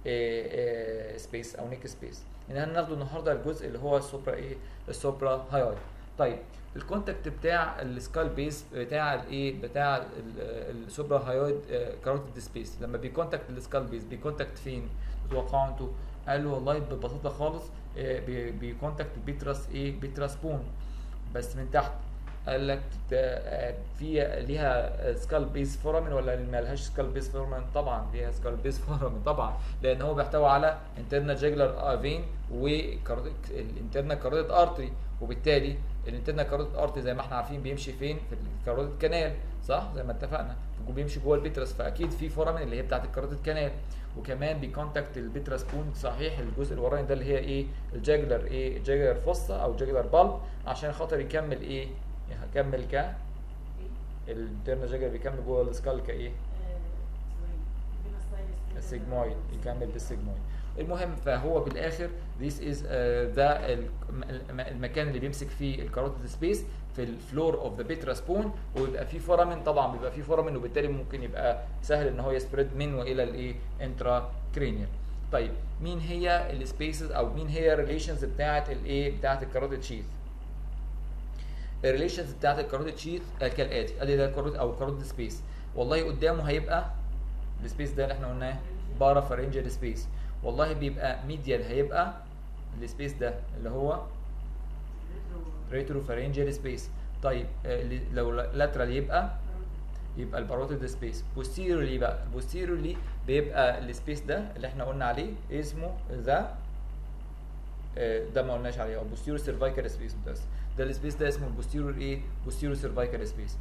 سبيس او نيك سبيس ان احنا ناخده النهارده الجزء اللي هو السوبرا ايه السوبرا هايويد طيب الكونتاكت بتاع السكال بيس بتاع الايه بتاع السوبرا هايويد كاروتيد سبيس لما بيكونتاكت السكال بيس بيكونتاكت فين تتوقعوا انتوا قالوا والله ببساطه خالص آه، بي- بيكونتاكت بيترس ايه بيترس بون بس من تحت قال لك ده، آه، في ليها سكال بيس فورامين ولا ما لهاش سكال بيس فورامين طبعا ليها سكال بيس فورامين طبعا لان هو بيحتوي على انترنال جاجلر فين والانترنال كاروتيد ارتري وبالتالي الانترنال كاروتيد ارتري زي ما احنا عارفين بيمشي فين في الكاروتيد كانال صح زي ما اتفقنا بيمشي جوه البيترس فاكيد في فورامين اللي هي بتاعت الكاروتيد كانال وكمان بيكونتاكت البيترا سبون صحيح الجزء الوراني ده اللي هي ايه الجاجلر ايه الجاجلر فوسا او جاجلر بالب عشان خاطر يكمل ايه يكمل ك ايه؟ الانترنال جاجلر بيكمل جوه السكال كايه آه، ثواني. فينا ستايلس كده. السيجمويد يكمل بالسيجمويد المهم فهو بالاخر this is آه، ده الم- الم- المكان اللي بيمسك فيه الكاروتيد سبيس في الفلور اوف ذا بيترا سبون ويبقى فيه فورامين طبعا بيبقى فيه فورامين وبالتالي ممكن يبقى سهل ان هو يسبريد من والى الايه انترا كرينيال طيب مين هي السبيسز او مين هي الريليشنز بتاعه الايه بتاعه الكاروتيد شيث الريليشنز بتاعه الكاروتيد شيث كالاتي ادي ده الكاروتيد او الكاروتيد سبيس والله قدامه هيبقى السبيس ده اللي احنا قلناه بارا فارنجال سبيس والله بيبقى ميديال هيبقى السبيس ده اللي هو ريترو فارنجال سبيس طيب آه، اللي- لو لاترال يبقى يبقى الباروتيد سبيس بوستيرولي بقى بوستيرولي بيبقى السبيس ده اللي احنا قلنا عليه اسمه ذا آه، ده ما قلناش عليه او بوستيرو سيرفايكال سبيس بس ده السبيس ده اسمه البوستيرو ايه بوستيرو سيرفايكال سبيس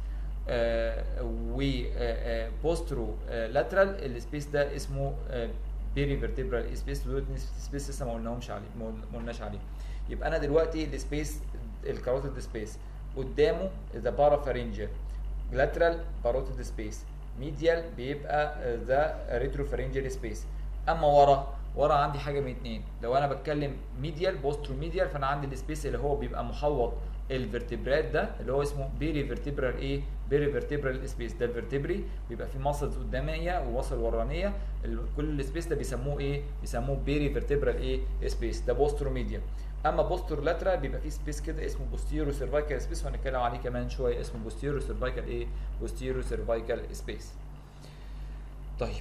و بوسترو لاترال السبيس ده اسمه بيري فيرتبرال سبيس دول سبيس لسه ما قلناهمش عليه ما قلنا- ما قلناش عليه يبقى انا دلوقتي السبيس الكاروتيد سبيس قدامه ذا بارافارنجيال لاترال باروتيد سبيس ميديال بيبقى ذا ريتروفارنجيال سبيس اما ورا ورا عندي حاجه من اتنين لو انا بتكلم ميديال بوسترو ميديال فانا عندي السبيس اللي هو بيبقى محوط الفرتبرات ده اللي هو اسمه بيري فيرتبرال ايه بيري فيرتبرال سبيس ده الفرتبري بيبقى فيه ماسلز قداميه وماسل ورانيه ال- كل السبيس ده بيسموه ايه بيسموه بيري فيرتبرال ايه سبيس ده بوسترو ميديال اما بوستر لاترال بيبقى فيه سبيس كده اسمه بوستيرو سيرفايكال سبيس وهنتكلم عليه كمان شويه اسمه بوستيرو سيرفايكال ايه بوستيرو سيرفايكال سبيس طيب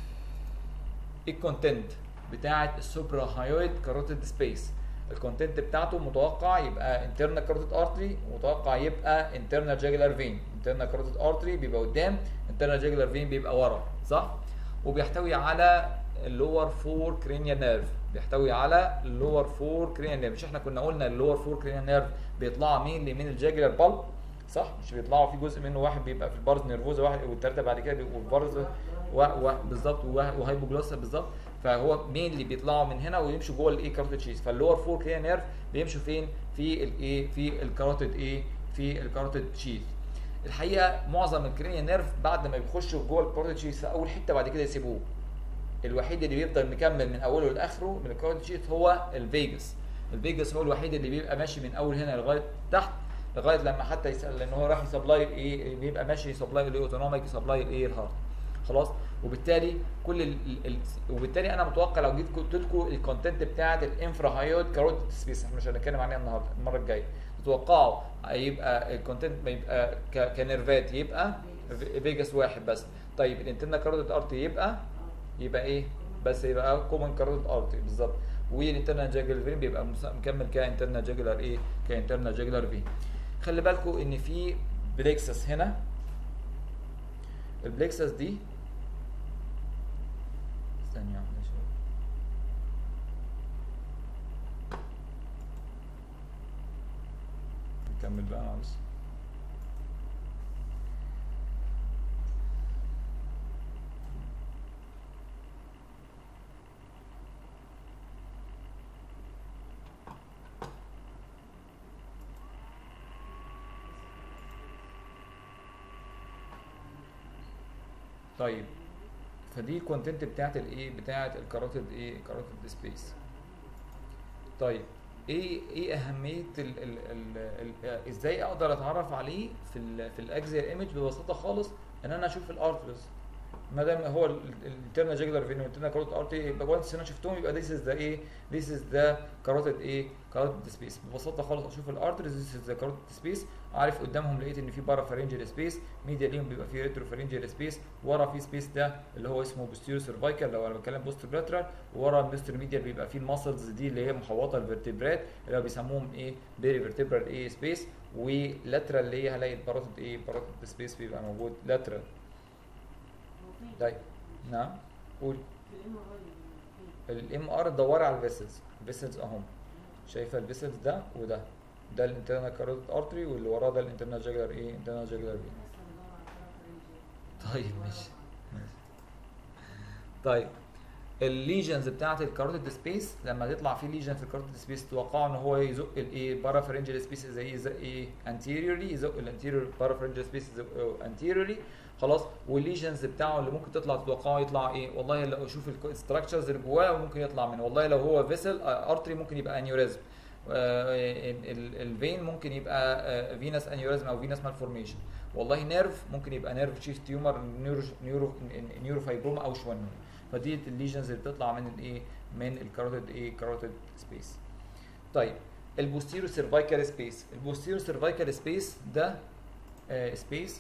ايه الكونتنت بتاعه السوبرا هايويد كاروتيد سبيس الكونتنت بتاعته متوقع يبقى انترنال كاروتيد ارتري ومتوقع يبقى انترنال جاجولار فين انترنال كاروتيد ارتري بيبقى قدام انترنال جاجولار فين بيبقى ورا صح وبيحتوي على اللور فور كرينيال نيرف بيحتوي على اللور فور كرينيال نيرف مش احنا كنا قلنا اللور فور كرينيال نيرف بيطلعوا مين من الجاجولار بالب صح مش بيطلعوا في جزء منه واحد بيبقى في البارز نيرفوزا واحد والثالثه بعد كده بيبقوا البارز و... و... بالظبط وه- وهايبوجلوسا بالظبط فهو مين اللي بيطلعوا من هنا ويمشوا جوه الايه كاروتيد شيز فاللور فور كريا نيرف بيمشوا فين في الايه في الكاروتيد ايه في الكاروتيد شيز الحقيقه معظم الكرينيا نيرف بعد ما بيخشوا جوه الكاروتيد شيز في اول حته بعد كده يسيبوه الوحيد اللي بيفضل مكمل من اوله لاخره من الكاروتيد شيز هو الفيجاس الفيجاس هو الوحيد اللي بيبقى ماشي من اول هنا لغايه تحت لغايه لما حتى يسال لان هو راح يسبلاي ايه بيبقى ماشي يسبلاي الاوتونوميك يسبلاي الايه الهارت خلاص وبالتالي كل ال ال ال وبالتالي انا متوقع لو جيت قلت لكم الكونتنت بتاعت الانفرا هايود كاروتيد سبيس احنا مش هنتكلم عليها النهارده المره الجايه تتوقعوا يبقى الكونتنت ما يبقى ك- كنيرفات يبقى في- فيجاس واحد بس طيب الانترنال كاروتيد ارتي يبقى يبقى ايه بس يبقى كومن كاروتيد ارتي بالظبط والانترنال جاجولار فين بيبقى مس- مكمل كانترنال جاجولار ايه كانترنال جاجولار فين خلي بالكم ان في بليكسس هنا البليكسس دي ثانية واحدة يا شباب نكمل بقى معلش طيب فدي الكونتنت بتاعت الايه بتاعت الكاروتيد ايه كاروتيد سبيس طيب ايه ايه اهميه ال ال ال ال ازاي اقدر اتعرف عليه في ال في الاجزاء ايمج ببساطه خالص ان انا اشوف الارترز ما دام هو الانترنال جاجولار فين والانترنال كاروتيد ارتري يبقى وانس انا شفتهم يبقى ذيس از ذا ايه ذيس از ذا كاروتيد ايه كاروتيد سبيس ببساطه خالص اشوف الارترز ذيس از ذا كاروتيد سبيس عارف قدامهم لقيت ان في بارا فارنجيال سبيس ميديا ليهم بيبقى في ريترو فارنجيال سبيس ورا في سبيس ده اللي هو اسمه بوستيرو سيرفايكال لو انا بتكلم بوستر بلاترال ورا البوستر ميديال بيبقى في الماسلز دي اللي هي محوطه الفرتبرات اللي هو بيسموهم ايه بيري فيرتبرال ايه سبيس ولاترال اللي هي هلاقي الباروتيد ايه باروتيد سبيس بيبقى موجود لاترال طيب نعم قول الام ار دوري على الفيسلز الفيسلز اهم شايفه الفيسلز ده وده ده الانترنال كاروتيد ارتري واللي وراه ده الانترنال جاجولار ايه انترنال جاجولار ايه طيب ماشي ماشي طيب الليجنز بتاعت الكاروتيد سبيس لما تطلع في ليجن في الكاروتيد سبيس توقعوا ان هو يزق الايه بارافرنجال سبيس زي يزق ايه انتيريورلي يزق الانتيريور بارافرنجال سبيس يزق انتيريورلي خلاص والليجنز بتاعه اللي ممكن تطلع تتوقعوا يطلع ايه والله لو اشوف الستراكشرز اللي جواه ممكن يطلع منه والله لو هو فيسل ارتري ممكن يبقى انيوريزم الفين ممكن يبقى فينس انيوريزم او فينس مالفورميشن والله نيرف ممكن يبقى نيرف شيف تيومر نيورو نيورو نيورو فايبروما او شوانون فدي الليجنز اللي بتطلع من الايه من الكاروتيد ايه كاروتيد سبيس طيب البوستيرو سيرفايكال سبيس البوستيرو سيرفايكال سبيس ده آه سبيس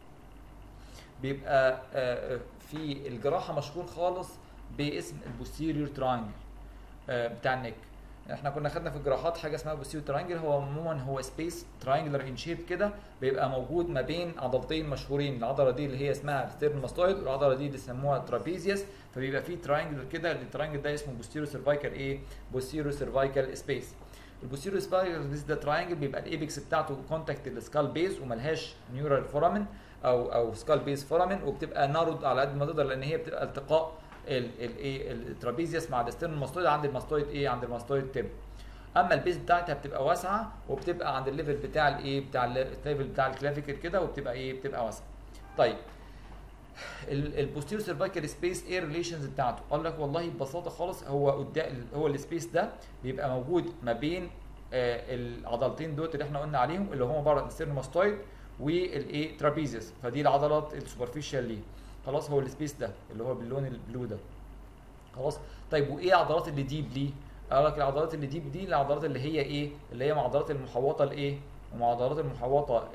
بيبقى آه في الجراحه مشهور خالص باسم البوستيريور ترانجل آه بتاع النك احنا كنا خدنا في الجراحات حاجه اسمها بوستيريور ترانجل هو عموما هو سبيس ترانجلر ان شيب كده بيبقى موجود ما بين عضلتين مشهورين العضله دي اللي هي اسمها ستيرنوماستويد والعضله دي اللي سموها ترابيزيوس فبيبقى في ترانجلر كده الترانجل ده اسمه بوستيريور سيرفايكال ايه بوستيريور سيرفايكال سبيس البوستيريور سيرفايكال سبيس ده ترانجل بيبقى الايبكس بتاعته كونتاكت السكال بيز وملهاش نيورال فورامين او او سكال بيز فورامين وبتبقى نارود على قد ما تقدر لان هي بتبقى التقاء الايه الترابيزيوس مع الاسترنوماستويد عند الماستويد ايه عند الماستويد تب اما البيز بتاعتها بتبقى واسعه وبتبقى عند الليفل بتاع الايه بتاع الليفل بتاع الكلافيكل كده وبتبقى ايه بتبقى واسعه طيب البوستيريور سيرفايكال سبيس ايه الريليشنز بتاعته قال لك والله ببساطه خالص هو قدام هو السبيس ده بيبقى موجود ما بين آه العضلتين دوت اللي احنا قلنا عليهم اللي هم عباره الستيرنوماستويد والايه ترابيزيوس فدي العضلات السوبرفيشال ليه خلاص هو السبيس ده اللي هو باللون البلو ده خلاص طيب وايه العضلات اللي ديب ليه قال لك العضلات اللي ديب دي العضلات اللي هي ايه اللي هي العضلات المحوطه لايه ومعضلات المحوطه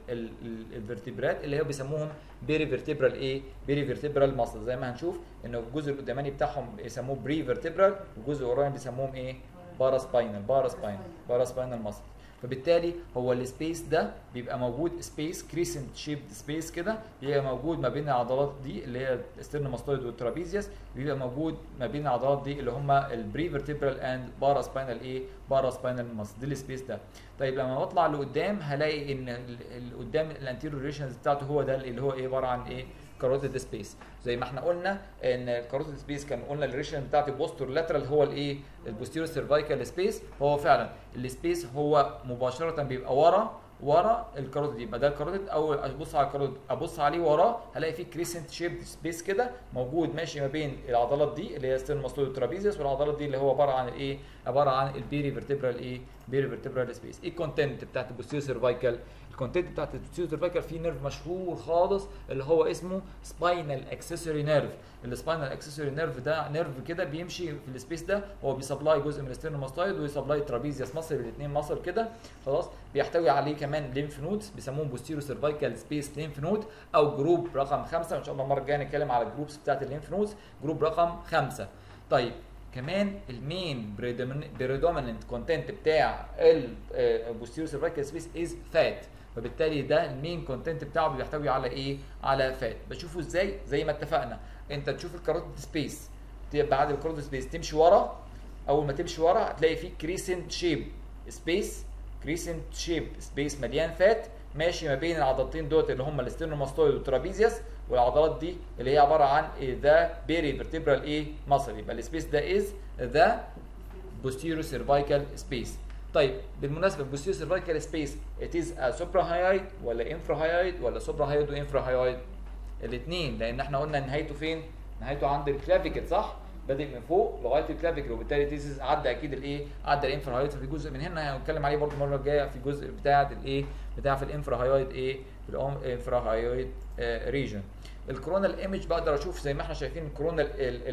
الفرتبرات اللي هي بيسموهم بيري فيرتبرال ايه بيري فيرتبرال ماسل زي ما هنشوف ان الجزء القداماني بتاعهم بيسموه بري فيرتبرال والجزء الوراني بيسموهم ايه بارا سباينال بارا سباينال بارا سباينال ماسل فبالتالي هو السبيس ده بيبقى موجود سبيس كريسنت شيب سبيس كده بيبقى موجود ما بين العضلات دي اللي هي السترنوماستويد والترابيزيوس بيبقى موجود ما بين العضلات دي اللي هم البري فيرتبرال اند بارا سباينال ايه بارا سباينال ماسل دي السبيس ده طيب لما بطلع لقدام هلاقي ان اللي قدام الانتيريور ريشنز بتاعته هو ده اللي هو ايه عباره عن ايه كاروتيد سبيس زي ما احنا قلنا ان الكاروتيد سبيس كان قلنا الريشن بتاعت البوستور لاترال هو الايه البوستيريور سيرفايكال سبيس هو فعلا السبيس هو مباشره بيبقى ورا ورا الكاروتيد يبقى ده الكاروتيد او ابص على الكاروتيد ابص عليه وراه هلاقي فيه كريسنت شيب سبيس كده موجود ماشي ما بين العضلات دي اللي هي ستيرنوماستويد ترابيزيوس والعضلات دي اللي هو عباره عن الايه عباره عن البيري فيرتبرال ايه بيري فيرتبرال سبيس ايه الكونتنت بتاعت البوستيريور سيرفايكال الكونتنت بتاعت البوستيريور سيرفايكال فيه نيرف مشهور خالص اللي هو اسمه سباينال اكسسوري نيرف السباينال اكسسوري نيرف ده نيرف كده بيمشي في السبيس ده هو بيسبلاي جزء من الستيرنوماستويد ويسبلاي ترابيزيوس مصل الاثنين مصل كده خلاص بيحتوي عليه كمان ليمف نودز بيسموهم بوستيريور سيرفايكال سبيس ليمف نود او جروب رقم خمسه ان شاء الله المره الجايه نتكلم على الجروبس بتاعت الليمف نودز جروب رقم خمسه طيب كمان المين بريدوميننت كونتنت بتاع البوستيريور سيرفايكال سبيس از فات فبالتالي ده المين كونتنت بتاعه بيحتوي على ايه؟ على فات بشوفه ازاي؟ زي ما اتفقنا انت تشوف الكاروتيد سبيس بعد الكاروتيد سبيس تمشي ورا اول ما تمشي ورا هتلاقي فيه كريسنت شيب سبيس كريسنت شيب سبيس مليان فات ماشي ما بين العضلتين دوت اللي هم الاسترنوماستويد والترابيزيوس والعضلات دي اللي هي عباره عن ذا بيري فيرتبرال ايه ماسل يبقى السبيس ده از ذا posterior cervical space طيب بالمناسبه البوستيريور سيرفايكال سبيس ات از سوبرا هايويد ولا انفرا هايويد ولا سوبرا هايويد وانفرا هايويد الاثنين لان احنا قلنا نهايته فين نهايته عند الكلافيكل صح بادئ من فوق لغايه الكلافيكل وبالتالي تيزيس عدى اكيد الايه عدى الانفرا هايويد ففي جزء من هنا هنتكلم عليه برضه المره الجايه في جزء بتاع الايه بتاع في الانفرا هايويد ايه في الانفرا هايويد ريجن الكورونال ايمج بقدر اشوف زي ما احنا شايفين الكورونال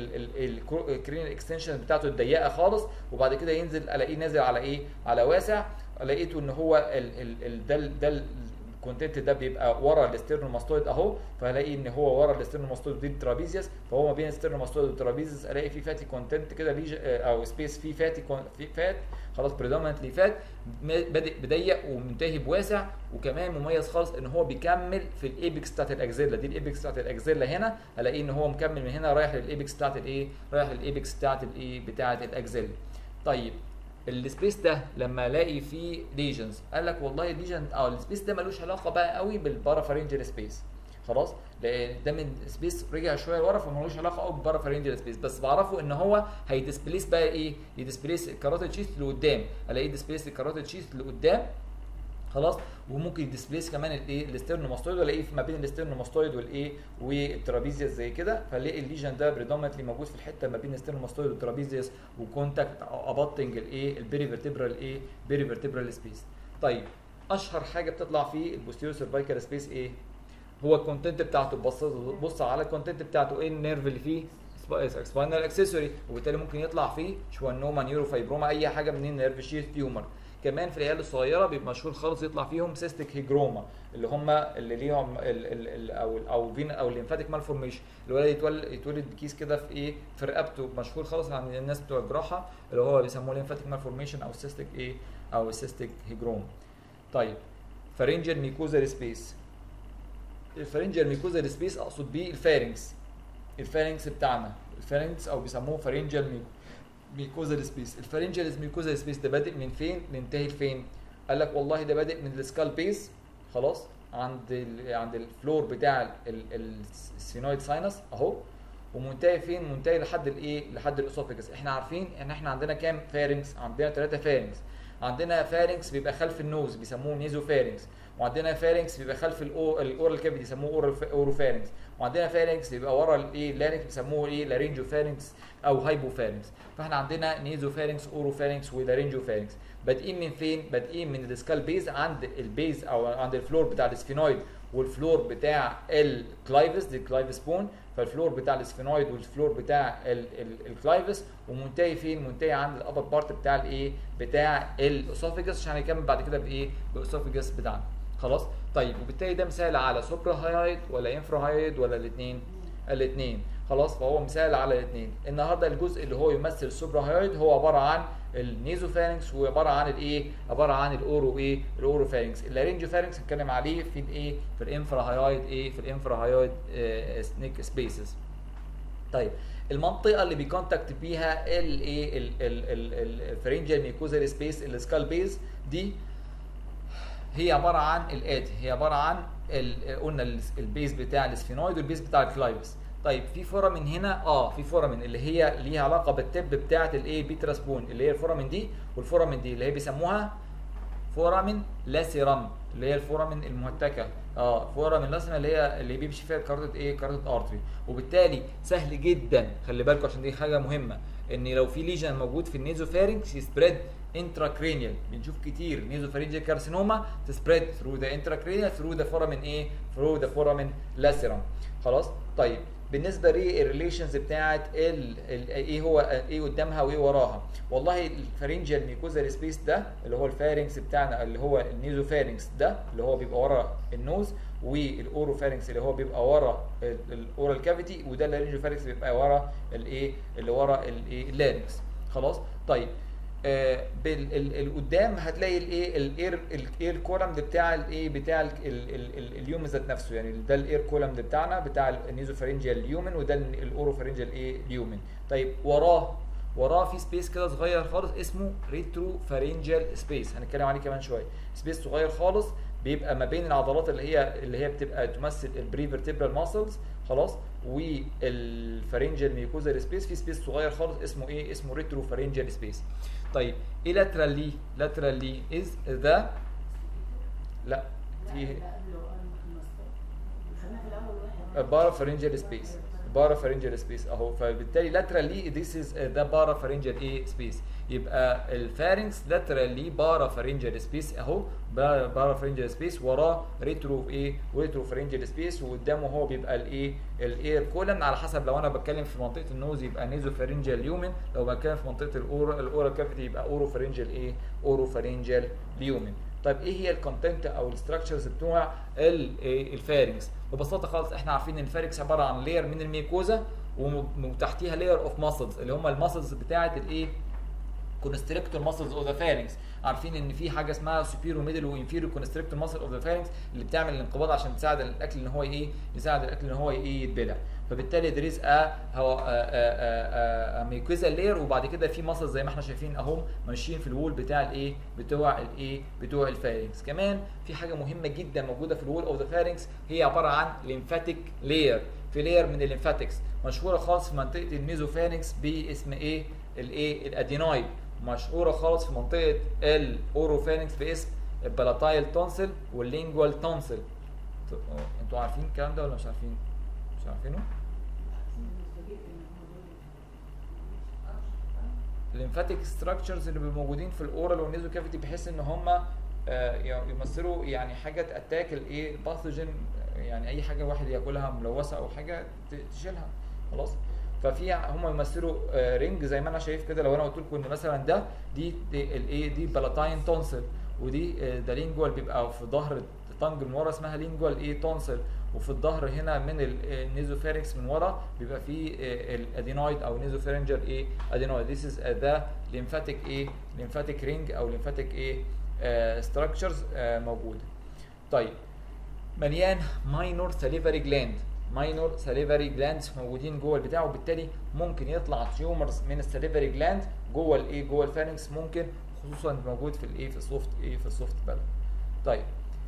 الكرينال اكستنشن بتاعته الضيقه خالص وبعد كده ينزل الاقيه نازل على ايه على واسع لقيته ان هو ال ال ال ده ده الكونتنت ده بيبقى ورا الاسترنوماستويد اهو فهلاقي ان هو ورا الاسترنوماستويد دي الترابيزيوس فهو ما بين الاسترنوماستويد والترابيزيوس الاقي في فاتي كونتنت كده ليج او سبيس فيه فاتي في فات خلاص بريدومينتلي فات بادئ بضيق ومنتهي بواسع وكمان مميز خالص ان هو بيكمل في الايبكس بتاعت الاكزيلا دي الايبكس بتاعت الاكزيلا هنا الاقي ان هو مكمل من هنا رايح للايبكس بتاعت الايه رايح للايبكس بتاعت الايه بتاعت الاكزيلا طيب السبيس ده لما الاقي فيه ليجنز قال لك والله الليجن اه السبيس ده ملوش علاقه بقى قوي بالبارافارنجل سبيس خلاص لان ده من سبيس رجع شويه لورا فمالوش علاقه قوي بالبارافارنجل سبيس بس بعرفه ان هو هيدسبليس بقى ايه يدسبليس الكاروتيد شيست لقدام الاقيه ديسبليس الكاروتيد شيست لقدام خلاص وممكن يدسبليس كمان الايه الاسترنوماستويد والاقيه ما بين الاسترنوماستويد والايه والترابيزيوس زي كده فنلاقي الليجن ده بريدومنتلي موجود في الحته ما بين الاسترنوماستويد والترابيزيوس وكونتاكت ابطنج الايه البيري فيرتبرال ايه بيري فيرتبرال سبيس طيب اشهر حاجه بتطلع في البوستيريور سيرفايكال سبيس ايه هو الكونتنت بتاعته بص بص على الكونتنت بتاعته ايه النيرف اللي فيه سباينال اكسسوري وبالتالي ممكن يطلع فيه شوانوما نيوروفايبروما اي حاجه من النيرف شيث تيومر كمان في العيال الصغيره بيبقى مشهور خالص يطلع فيهم سيستيك هيجروما اللي هم اللي ليهم ال ال ال او ال او فين او الليمفاتيك مالفورميشن الولد يتولد يتولد كيس كده في ايه في رقبته مشهور خالص عند الناس بتوع الجراحه اللي هو بيسموه ليمفاتيك مالفورميشن او سيستيك ايه او سيستيك هيجروما طيب فارنجال ميكوزال سبيس الفارنجال ميكوزال سبيس اقصد بيه الفارنكس الفارنكس بتاعنا الفارنكس او بيسموه فارنجال ميكو ميكوزال سبيس الفارنجال ميكوزال سبيس ده بادئ من فين منتهي لفين قال لك والله ده بادئ من السكال بيس خلاص عند ال عند الفلور بتاع السينويد ساينس اهو ومنتهي فين منتهي لحد الايه لحد الاسوفيجس احنا عارفين ان احنا عندنا كام فارنكس عندنا ثلاثه فارنكس عندنا فارنكس بيبقى خلف النوز بيسموه نيزو فارنكس وعندنا فارنكس بيبقى خلف الاورال كافيتي بيسموه اورال اورو فارنكس وعندنا فارنكس بيبقى ورا الايه لارنكس بيسموه ايه لارينجو فارنكس او هايبو فارنكس فاحنا عندنا نيزو فارنكس اورو فارنكس ولارينجو فارنكس بادئين من فين بادئين من السكال بيز عند البيز او عند الفلور بتاع السفينويد والفلور بتاع الكلايفس دي الكلايفس بون فالفلور بتاع السفينويد والفلور بتاع الكلايفس ومنتهي فين منتهي عند الابر بارت بتاع الايه بتاع الاسوفيجس عشان هنكمل بعد كده بايه بالاسوفيجس بتاعنا خلاص طيب وبالتالي ده مثال على سوبرا هايد ولا انفرا هايد ولا الاثنين الاثنين خلاص فهو مثال على الاثنين النهارده الجزء اللي هو يمثل السوبرا هايد هو عباره عن النيزو فارنكس وعباره عن الايه عباره عن الاورو ايه الاورو فارنكس اللارينجو فارنكس هنتكلم عليه في الايه في الانفرا هايد ايه في الانفرا هايد آه سنيك سبيسز طيب المنطقه اللي بيكونتاكت بيها الايه الفرنجال ميكوزال سبيس السكال بيز دي هي عباره عن الاتي هي عباره عن قلنا البيز بتاع السفينويد والبيز بتاع الكلايبس طيب في فورامين هنا اه في فورامين اللي هي ليها علاقه بالتب بتاعه الايه بيترا سبون اللي هي الفورامين دي والفورامين دي اللي هي بيسموها فورامين لاسيرام اللي هي الفورامين المهتكه اه فورامين لاسيرام اللي هي اللي بيمشي فيها كارتة ايه كارتة ارتري وبالتالي سهل جدا خلي بالكم عشان دي حاجه مهمه ان لو في ليجن موجود في النيزوفارنكس يسبريد انتراكرينيال بنشوف كتير نيزوفارنجيال كارسينوما تسبريد ثرو ذا انتراكرينيال ثرو ذا فورامين ايه ثرو ذا فورامين لاسيرام خلاص طيب بالنسبه للريليشنز بتاعت ال ال ايه هو ايه قدامها وايه وراها والله الفارنجيال ميكوزال سبيس ده اللي هو الفارنكس بتاعنا اللي هو النيزوفارنكس ده اللي هو بيبقى ورا النوز والاوروفارنكس اللي هو بيبقى ورا الاورال كافيتي وده اللارنجوفارنكس بيبقى ورا الايه اللي ورا الايه اللارنكس خلاص طيب آه بالقدام هتلاقي الايه الاير الاير كولم بتاع الايه بتاع ال ال ال اليوم ذات نفسه يعني ده الاير كولم بتاعنا بتاع النيزوفارنجيال اليومن وده الاوروفارنجيال ايه اليومن طيب وراه وراه في سبيس كده صغير خالص اسمه ريترو فارنجيال سبيس هنتكلم عليه كمان شويه سبيس صغير خالص بيبقى ما بين العضلات اللي هي اللي هي بتبقى تمثل البريفرتبرال ماسلز خلاص والفارنجيال ميوكوزال سبيس في سبيس صغير خالص اسمه ايه اسمه ريترو فارنجيال سبيس طيب ايه لاترالي لاترالي از ذا لا في بارا فارنجيال سبيس بارا فارنجيال سبيس اهو فبالتالي لاترالي ذيس از ذا بارا فارنجيال ايه سبيس يبقى الفارنكس لاترالي بارا فارنجيال سبيس اهو بارا فارنجيال سبيس وراه ريترو ايه ريترو فارنجيال سبيس وقدامه هو بيبقى الايه الاير كولن على حسب لو انا بتكلم في منطقه النوز يبقى نيزو فارنجيال ليومن لو بتكلم في منطقه الاورا الاورال كافيتي يبقى اورو فارنجيال ايه اورو فارنجيال ليومن طيب ايه هي الكونتنت او الستراكشرز بتوع الفارنكس ببساطه خالص احنا عارفين ان الفارنكس عباره عن لاير من الميكوزا وتحتيها لاير اوف ماسلز اللي هم الماسلز بتاعه الايه كونستريكتور ماسلز اوف ذا فارنكس عارفين ان في حاجه اسمها سوبيرو ميدل وانفيرو كونستريكتور ماسل اوف ذا فارنكس اللي بتعمل الانقباض عشان تساعد الاكل ان هو ايه يساعد الاكل ان هو ايه يتبلع فبالتالي there is a هو ميكوزا لاير وبعد كده في ماسل زي ما احنا شايفين اهو ماشيين في الوول بتاع الايه بتوع الايه بتوع الفارنكس كمان في حاجه مهمه جدا موجوده في الوول اوف ذا فارنكس هي عباره عن ليمفاتيك لاير في لاير من الليمفاتكس مشهوره خالص في منطقه الميزوفارنكس باسم ايه الايه الادينويد مشهوره خالص في منطقه الاوروفارنكس باسم البلاتايل تونسل واللينجوال تونسل انتوا عارفين الكلام ده ولا مش عارفين مش عارفينه الليمفاتيك ستراكشرز اللي بيبقوا موجودين في الاورال والنيزو كافيتي بحيث ان هم يمثلوا يعني حاجه تاتاك الايه الباثوجين يعني اي حاجه واحد ياكلها ملوثه او حاجه تشيلها خلاص ففي هم يمثلوا آه، رينج زي ما انا شايف كده لو انا قلت لكم ان مثلا ده دي دي الايه دي بلاتاين تونسل ودي آه، ده لينجوال بيبقى في ظهر الطنج من ورا اسمها لينجوال ايه تونسل وفي الظهر هنا من النيزوفارينكس من ورا بيبقى في الادينويد او نيزوفارنجر ايه ادينويد ذيس از ذا ليمفاتيك ايه ليمفاتيك رينج او ليمفاتيك ايه ستراكشرز موجوده طيب مليان ماينور ساليفري جلاند ماينور ساليفري جلاندز موجودين جوه البتاع وبالتالي ممكن يطلع تيومرز من الساليفري جلاند جوه الايه جوه الفارنكس ممكن خصوصا موجود في الايه في السوفت ايه في السوفت بلد طيب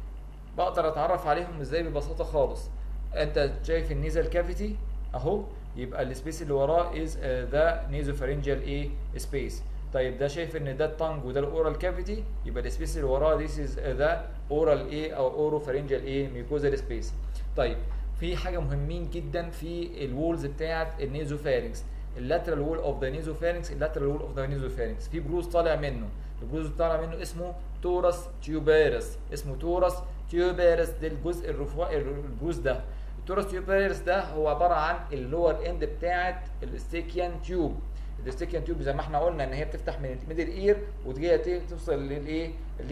بقدر اتعرف عليهم ازاي ببساطه خالص انت شايف النيزل كافيتي اهو يبقى السبيس اللي وراه از ذا نيزوفارنجال ايه سبيس طيب ده شايف ان ده التانج وده الاورال كافيتي يبقى السبيس اللي وراه ذيس از ذا اورال ايه او اورو فارنجال ايه ميكوزال سبيس طيب في حاجه مهمين جدا في الوولز بتاعه النيزوفارنكس اللاترال وول اوف ذا نيزوفارنكس اللاترال وول اوف ذا نيزوفارنكس في بروز طالع منه البروز اللي طالع منه اسمه تورس تيوبيرس اسمه تورس تيوبيرس ده الجزء الرفوع البروز ده التورس تيوبيرس ده هو عباره عن اللور اند بتاعه الاستيكيان تيوب الاستيكيان تيوب زي ما احنا قلنا ان هي بتفتح من الميدل اير وتجي توصل للايه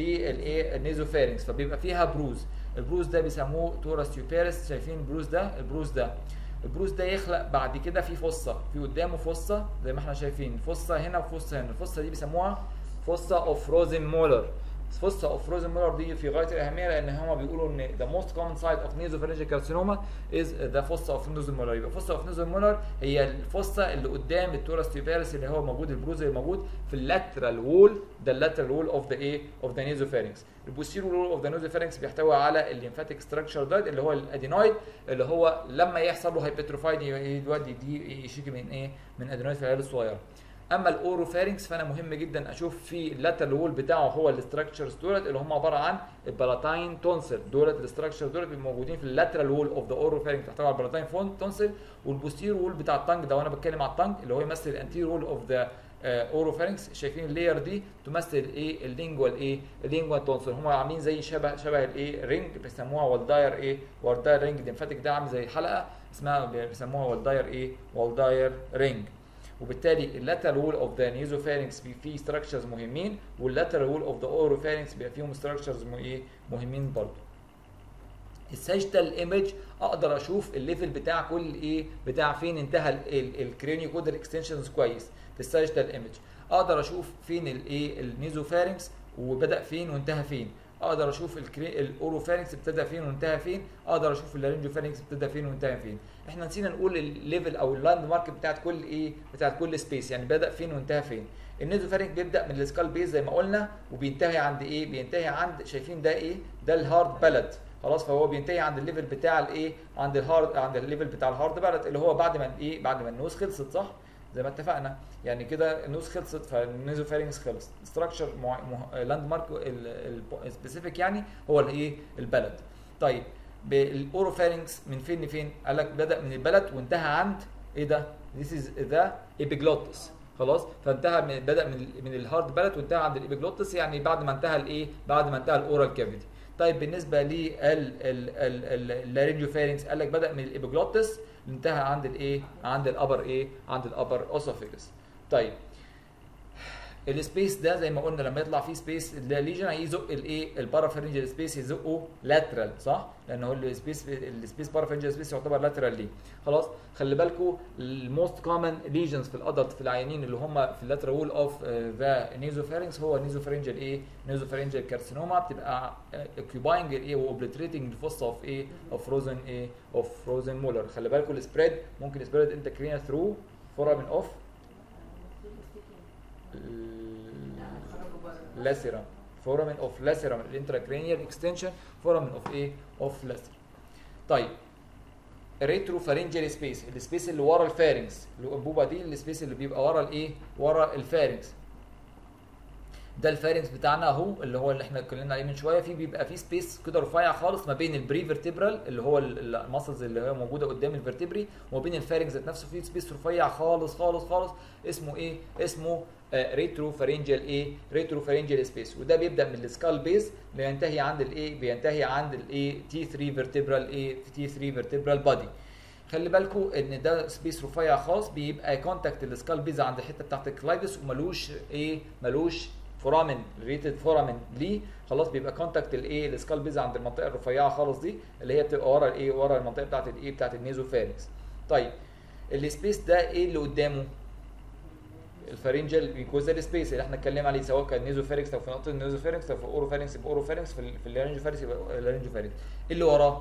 للايه النيزوفارنكس فبيبقى فيها بروز البروز ده بيسموه تورس تيوبيرس شايفين البروز ده البروز ده البروز ده يخلق بعد كده في فصه في قدامه فصه زي ما احنا شايفين فصه هنا وفصه هنا الفصه دي بيسموها فصه اوف روزن مولر فصه اوف روزن مولر دي في غايه الاهميه لان هم بيقولوا ان the most common site of nasopharyngeal carcinoma is the fossa of روزن مولر يبقى فصه اوف روزن مولر هي الفصه اللي قدام التورس تيوبيرس اللي هو موجود البروز اللي موجود في اللاترال وول ده اللاترال وول اوف ذا ايه اوف ذا نيزوفارينكس البوستيريور وول اوف ذا نيزوفارينكس بيحتوي على الليمفاتيك ستراكشر ده اللي هو الادينويد اللي هو لما يحصل له هايبرتروفايد يودي دي يشيكي من ايه من ادينويد في العيال الصغيره اما الاوروفارينكس فانا مهم جدا اشوف في اللاترال وول بتاعه هو الاستراكشرز دولت اللي هم عباره عن البلاتاين تونسل دولت الاستراكشر دولت موجودين في اللاترال وول اوف ذا اوروفارينكس بيحتوي على البلاتاين تونسل والبوستير وول بتاع التانج ده وانا بتكلم على التانج اللي هو يمثل الانتير وول اوف ذا اوروفارينكس شايفين اللاير دي تمثل ايه اللينجوال ايه اللينجوال تونسل هم عاملين زي شبه شبه الايه رينج بيسموها والداير ايه والداير رينج الليمفاتيك ده عامل زي حلقه اسمها بيسموها والداير ايه والداير رينج وبالتالي اللاترال وول اوف ذا نيزوفارينكس فيه ستراكشرز مهمين واللاترال وول اوف ذا اوروفارينكس بيبقى فيهم ستراكشرز ايه مهمين برضه الساجيتال ايمج اقدر اشوف الليفل بتاع كل ايه بتاع فين انتهى الكرينيو كودر اكستنشنز كويس في الساجيتال ايمج اقدر اشوف فين الايه النيزوفارينكس وبدا فين وانتهى فين اقدر اشوف الاوروفارينكس ابتدى فين وانتهى فين اقدر اشوف اللارنجوفارينكس ابتدى فين وانتهى فين احنا نسينا نقول الليفل او اللاند مارك بتاعت كل ايه بتاعت كل سبيس يعني بدا فين وانتهى فين النيزوفارينك بيبدا من السكال بيز زي ما قلنا وبينتهي عند ايه بينتهي عند شايفين ده ايه ده الهارد بلد خلاص فهو بينتهي عند الليفل بتاع الايه عند الهارد عند الليفل بتاع الهارد بلد اللي هو بعد ما ايه بعد ما النوز خلصت صح زي ما اتفقنا يعني كده النوز خلصت فالنيزوفارينكس خلص ستراكشر لاند مارك السبيسيفيك يعني هو الايه البلد طيب بالاوروفارينكس من فين لفين قال لك بدا من البلد وانتهى عند ايه ده ذيس از ذا ايبيجلوتس خلاص فانتهى من بدا من من الهارد بلد وانتهى عند الايبيجلوتس يعني بعد ما انتهى الايه بعد ما انتهى الاورال كافيتي طيب بالنسبه للارينجوفارينكس قال لك بدا من الابيجلوتس انتهى عند الايه عند الابر ايه عند الابر اوسوفيجس طيب السبيس ده زي ما قلنا لما يطلع فيه سبيس الليجن هيزق الايه البارافرنجال سبيس يزقه لاترال صح لان هو السبيس السبيس بارافرنجال سبيس يعتبر لاترال ليه خلاص خلي بالكم الموست كومن ليجنز في الادلت في العيانين اللي هم في اللاترال وول اوف ذا نيزوفارينكس هو نيزوفارنجال ايه نيزوفارنجال كارسينوما بتبقى اوكيباينج ايه واوبليتريتنج الفص اوف ايه اوف فروزن ايه اوف فروزن مولر خلي بالكم السبريد ممكن سبريد انتكرينا ثرو فورامين اوف لاسيرم فورامين اوف لاسيرم الانتراكرينيال اكستنشن فورامين اوف ايه اوف لاسيرم طيب ريترو فارنجال سبيس السبيس اللي ورا الفارنكس الانبوبه دي السبيس اللي بيبقى ورا الايه ورا الفارنكس ده الفارنكس بتاعنا اهو اللي هو اللي احنا اتكلمنا عليه من شويه في بيبقى في سبيس كده رفيع خالص ما بين البري فيرتبرال اللي هو المسلز اللي هي موجوده قدام الفرتبري وما بين الفارنكس ذات نفسه في سبيس رفيع خالص خالص خالص اسمه ايه اسمه ريترو فارنجال ايه ريترو فارنجال سبيس وده بيبدا من السكال بيز بينتهي عند الايه بينتهي عند الايه تي 3 فيرتبرال ايه تي 3 فيرتبرال بادي خلي بالكم ان ده سبيس رفيع خاص بيبقى كونتاكت السكال بيز عند الحته بتاعت الكلايدس وملوش ايه ملوش فورامين ريتد فورامين ليه خلاص بيبقى كونتاكت الايه السكال بيز عند المنطقه الرفيعه خالص دي اللي هي بتبقى ورا الايه ورا المنطقه بتاعت الايه بتاعت النيزوفارينكس طيب السبيس ده ايه اللي قدامه الفارنجال ميكوزال سبيس اللي احنا اتكلمنا عليه سواء كان نيزوفارينكس او في نقطه النيزوفارينكس او في الاوروفارينكس يبقى اوروفارينكس في, ال- في اللارنجوفارينكس يبقى اللارنجوفارينكس اللي وراه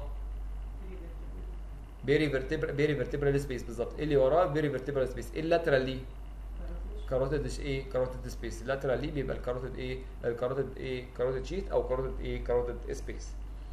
بيري فيرتبرا بيري فيرتبرال سبيس بالظبط اللي وراه بيري فيرتبرال سبيس اللاترال ليه كاروتيد ايه كاروتيد سبيس اللاترال ليه بيبقى الكاروتيد ايه الكاروتيد ايه كاروتيد شيت او كاروتيد ايه كاروتيد سبيس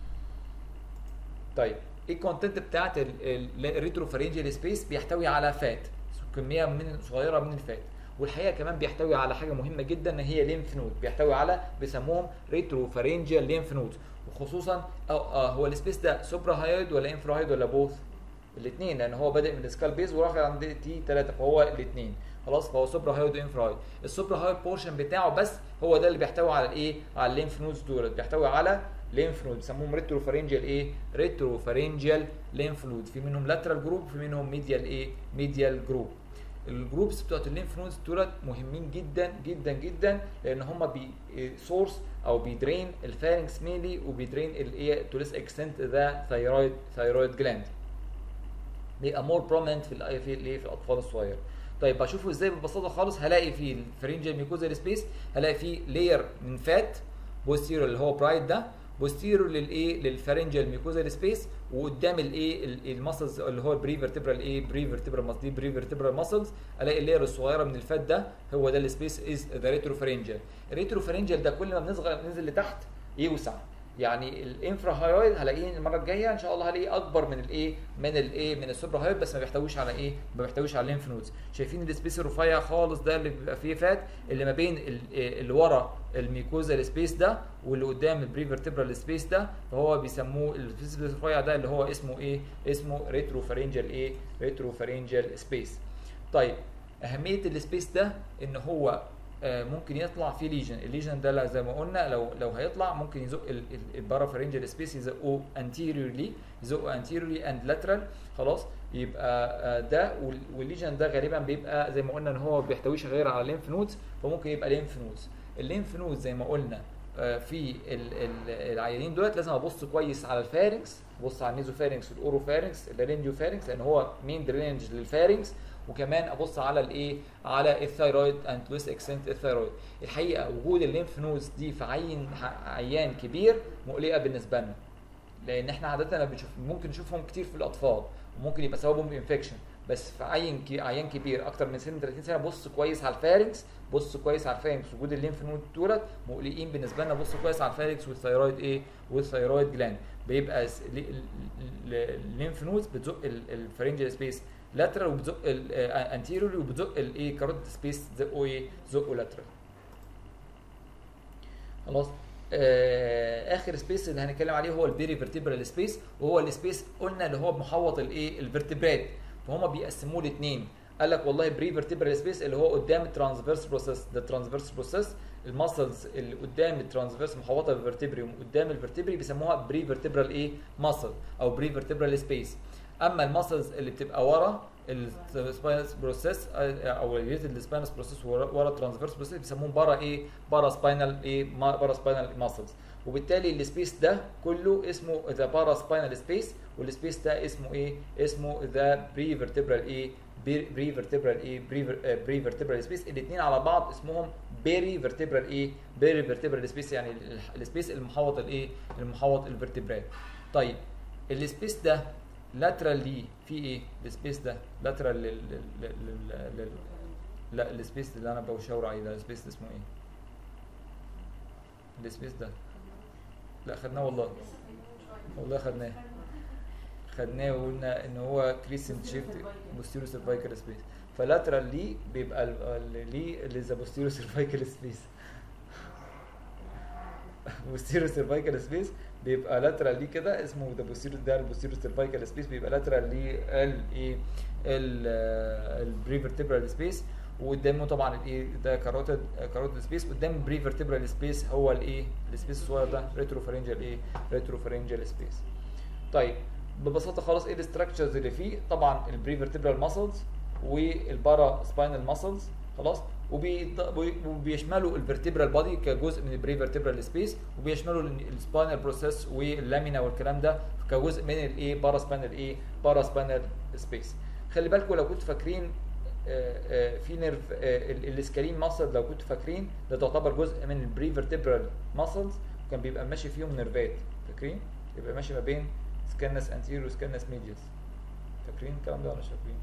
طيب ايه الكونتنت بتاعت الريتروفارينجيال سبيس بيحتوي على فات كميه من صغيره من الفات والحقيقه كمان بيحتوي على حاجه مهمه جدا هي ليمف نود بيحتوي على بيسموهم ريتروفارينجيال ليمف نود وخصوصا أو آه هو السبيس ده سوبرا هايد ولا انفرا هايد ولا بوث الاثنين لان هو بادئ من السكال بيز وراح عند تي 3 فهو الاثنين خلاص فهو سوبرا هايد وانفرا هايد السوبرا هايد بورشن بتاعه بس هو ده اللي بيحتوي على الايه على الليمف نودز دول بيحتوي على ليمف نود بيسموهم ريتروفارينجيال ايه ريتروفارينجيال ليمف نود في منهم لاترال جروب وفي منهم ميديال ايه ميديال جروب الجروبس بتوعت الليمف نودز دولت مهمين جدا جدا جدا لان هم بي سورس او بيدرين الفارنكس ميلي وبيدرين الايه تو ليس اكستنت ذا ثايرويد ثايرويد جلاند بيبقى مور برومننت في ال في الايه في الاطفال الصغير طيب بشوفه ازاي ببساطه خالص هلاقي في الفرنجيال ميكوزال سبيس هلاقي فيه لاير من فات بوستيرو اللي هو برايد ده بوستيرو للايه للفرنجيال ميكوزال سبيس وقدام الايه المسلز اللي هو البري فيرتبرال ايه بري فيرتبرال دي بري فيرتبرال مسلز الاقي اللاير الصغيره من الفات ده هو ده السبيس از ذا ريتروفرنجيال الريتروفرنجيال ده كل ما بنصغر ننزل لتحت يوسع يعني الانفرا هايرويد هلاقيه المره الجايه ان شاء الله هلاقيه اكبر من الايه من الايه من السوبرا هايرويد بس ما بيحتويش على ايه ما بيحتويش على الليمف نودز شايفين السبيس الرفيع خالص ده اللي بيبقى فيه فات اللي ما بين ال- اللي ورا الميكوزا سبيس ده واللي قدام البري فيرتبرال سبيس ده فهو بيسموه السبيس الرفيع ده اللي هو اسمه ايه اسمه ريتروفارينجال ايه ريتروفارينجال سبيس طيب اهميه السبيس ده ان هو آه، ممكن يطلع فيه ليجن الليجن ده لا- زي ما قلنا لو لو هيطلع ممكن يزق البارافرنجال سبيس يزقه anteriorly يزقه anteriorly and lateral خلاص يبقى آه، ده وال- والليجن ده غالبا بيبقى زي ما قلنا ان هو ما بيحتويش غير على ليمف نودز فممكن يبقى ليمف نودز الليمف نودز زي ما قلنا آه، في ال- ال- العيانين دولت لازم ابص كويس على الفارنكس ابص على النيزوفارنكس والاوروفارنكس اللارنجيوفارنكس لان هو مين درينج للفارنكس وكمان ابص على الايه على الثايرويد اند تو اكستنت الثايرويد الحقيقه وجود الليمف نودز دي في عين عيان كبير مقلقه بالنسبه لنا لان احنا عاده ما بنشوف ممكن نشوفهم كتير في الاطفال وممكن يبقى سببهم انفكشن بس في عين كي- عيان كبير اكتر من سن 30 سنه بص كويس على الفارنكس بص كويس على الفارنكس وجود الليمف نود دولت مقلقين بالنسبه لنا بص كويس على الفارنكس والثايرويد ايه والثايرويد جلاند بيبقى س- ال- ال- ال- الليمف نودز بتزق الفرنجال سبيس لاترال وبتزق انتيريور وبتزق الايه كاروتيد سبيس زقه ايه زقه لاترال خلاص آه اخر سبيس اللي هنتكلم عليه هو البيري فيرتبرال سبيس وهو السبيس قلنا اللي هو محوط الايه الفرتبرات فهم بيقسموه لاثنين قال لك والله بري فيرتبرال سبيس اللي هو قدام الترانسفيرس بروسيس ده الترانسفيرس بروسيس الماسلز اللي قدام الترانسفيرس محوطه بالفرتبري وقدام الفرتبري بيسموها بري فيرتبرال ايه ماسل او بري فيرتبرال سبيس اما الماسلز اللي بتبقى ورا السباينس بروسيس او الريتد سباينس بروسيس ورا الترانسفيرس بروسيس بيسموهم بارا ايه بارا سباينال ايه بارا سباينال ماسلز وبالتالي السبيس ده كله اسمه ذا بارا سباينال سبيس والسبيس ده اسمه ايه اسمه ذا بري فيرتبرال ايه بري فيرتبرال ايه بري فيرتبرال سبيس الاثنين على بعض اسمهم بيري فيرتبرال ايه بيري فيرتبرال سبيس يعني السبيس المحوط الايه المحوط الفرتبرات طيب السبيس ده لاترال ليه في ايه السبيس ده لاترال لل لل لل لل لا السبيس اللي انا بشاور عليه ده السبيس ده اسمه ايه السبيس ده لا خدناه والله والله خدناه خدناه وقلنا ان هو كريسنت شيفت بوستيرو سيرفايكال سبيس فلاترال ليه بيبقى ال- ال- ليه اللي ذا بوستيرو سيرفايكال سبيس بوستيرو سيرفايكال سبيس بيبقى لاترال ليه كده اسمه ذا بوستيرو ده البوستيرو سيرفايكال سبيس بيبقى لاترال ليه الايه البريفرتبرال سبيس وقدامه طبعا الايه ده كاروتيد كاروتيد سبيس قدام البريفرتبرال سبيس هو الايه السبيس الصغير ده ريتروفارنجال ايه ريتروفارنجال سبيس طيب ببساطه خالص ايه الاستراكشرز اللي فيه طبعا البري فيرتبرال ماسلز والبارا سباينال ماسلز خلاص وبي- وبيشملوا الفيرتبرال بادي كجزء من البري فيرتبرال سبيس وبيشملوا السباينال بروسيس واللامينا والكلام ده كجزء من الايه بارا سباينال ايه بارا سباينال سبيس خلي بالكم لو كنتوا فاكرين آه، آه، في نيرف آه، ال- الاسكالين ماسل لو كنتوا فاكرين ده تعتبر جزء من البري فيرتبرال ماسلز كان بيبقى ماشي فيهم نيرفات فاكرين يبقى ماشي ما بين سكانس انتيريور وسكانس ميديوس فاكرين الكلام ده ولا مش فاكرين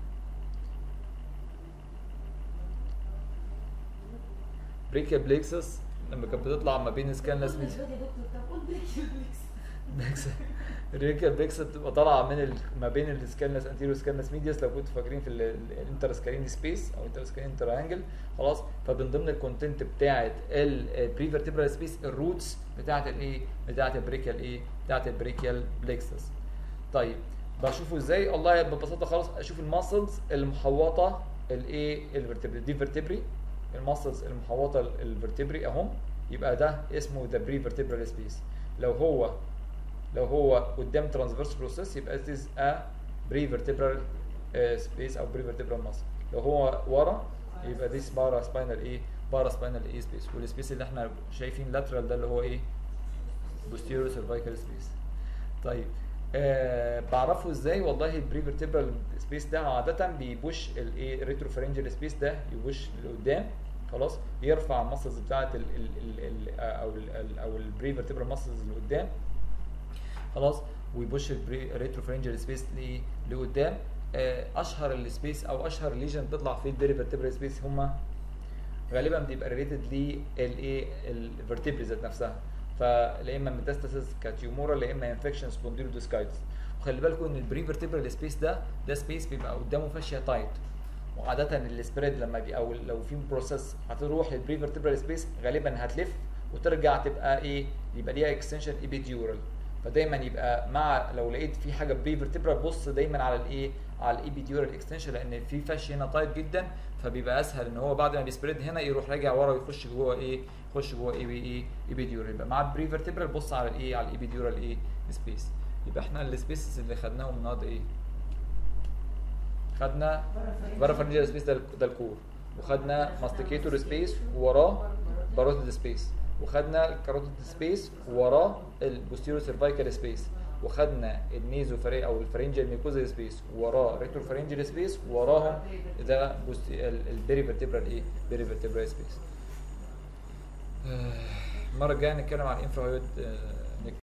بريكيا بليكسس لما كانت بتطلع ما بين سكانس قول ميديوس يا دكتور طب قول بريكي بيكس الريكال بيكس بتبقى طالعه من ال... ما بين السكانس انتيريور سكانس ميديوس لو كنتوا فاكرين في الانتر سكالين سبيس او انتر سكالين تريانجل خلاص فمن ضمن الكونتنت بتاعه البري فيرتبرال سبيس الروتس بتاعه الايه بتاعه البريكيال ايه بتاعه البريكيال بليكسس طيب بشوفه ازاي والله ببساطه خالص اشوف الماسلز المحوطه الايه الفرتبري دي فيرتبري الماسلز المحوطه الفرتبري اهم يبقى ده اسمه ذا بري فيرتبرال سبيس لو هو لو هو قدام ترانسفيرس بروسيس يبقى this is a prevertebral uh, space او prevertebral muscle لو هو ورا يبقى this para spinal ايه para spinal ايه space والسبيس اللي احنا شايفين lateral ده اللي هو ايه posterior cervical space طيب آه بعرفه ازاي والله البريفرتبرال سبيس ده عاده بيبوش الايه ريتروفرنجال سبيس ده يبوش لقدام خلاص يرفع المسلز بتاعه ال ال ال ال او ال او البريفرتبرال مسلز اللي قدام خلاص ويبوش الريتروفرنجال سبيس لقدام آه، اشهر السبيس او اشهر ليجن بتطلع في البريفرتبرال سبيس هما غالبا بيبقى ريليتد للايه الفرتبري ذات نفسها فلا اما ميتاستاسيس كتيومورا لا اما انفكشن سبونديلوديسكايتس وخلي بالكم ان البريفرتبرال سبيس ده ده سبيس بيبقى قدامه فاشيا تايت وعاده السبريد لما بي او لو في بروسيس هتروح للبريفرتبرال سبيس غالبا هتلف وترجع تبقى ايه يبقى ليها اكستنشن ايبيديورال فدايما يبقى مع لو لقيت في حاجه بريفرتبرال بص دايما على الايه على الايبيديورال اكستنشن لان في فش هنا تايت جدا فبيبقى اسهل ان هو بعد ما بيسبريد هنا يروح راجع ورا ويخش جوه ايه يخش جوه ايه ايه ايبيديورال يبقى مع البريفرتبرال بص على الايه على الايبيديورال ايه سبيس يبقى احنا السبيسز اللي خدناهم النهارده ايه خدنا بره فرنجر سبيس ده ده الكور وخدنا ماستيكيتور سبيس ووراه باروتيد سبيس وخدنا الكاروتيد سبيس ووراه البوستيرو سيرفايكال سبيس وخدنا النيزو فري او الفرنجل ميكوزا سبيس وراه ريترو فرنجل سبيس وراهم ده البيري فيرتبرال ايه بيري فيرتبرال سبيس المره الجايه نتكلم عن الانفراهيود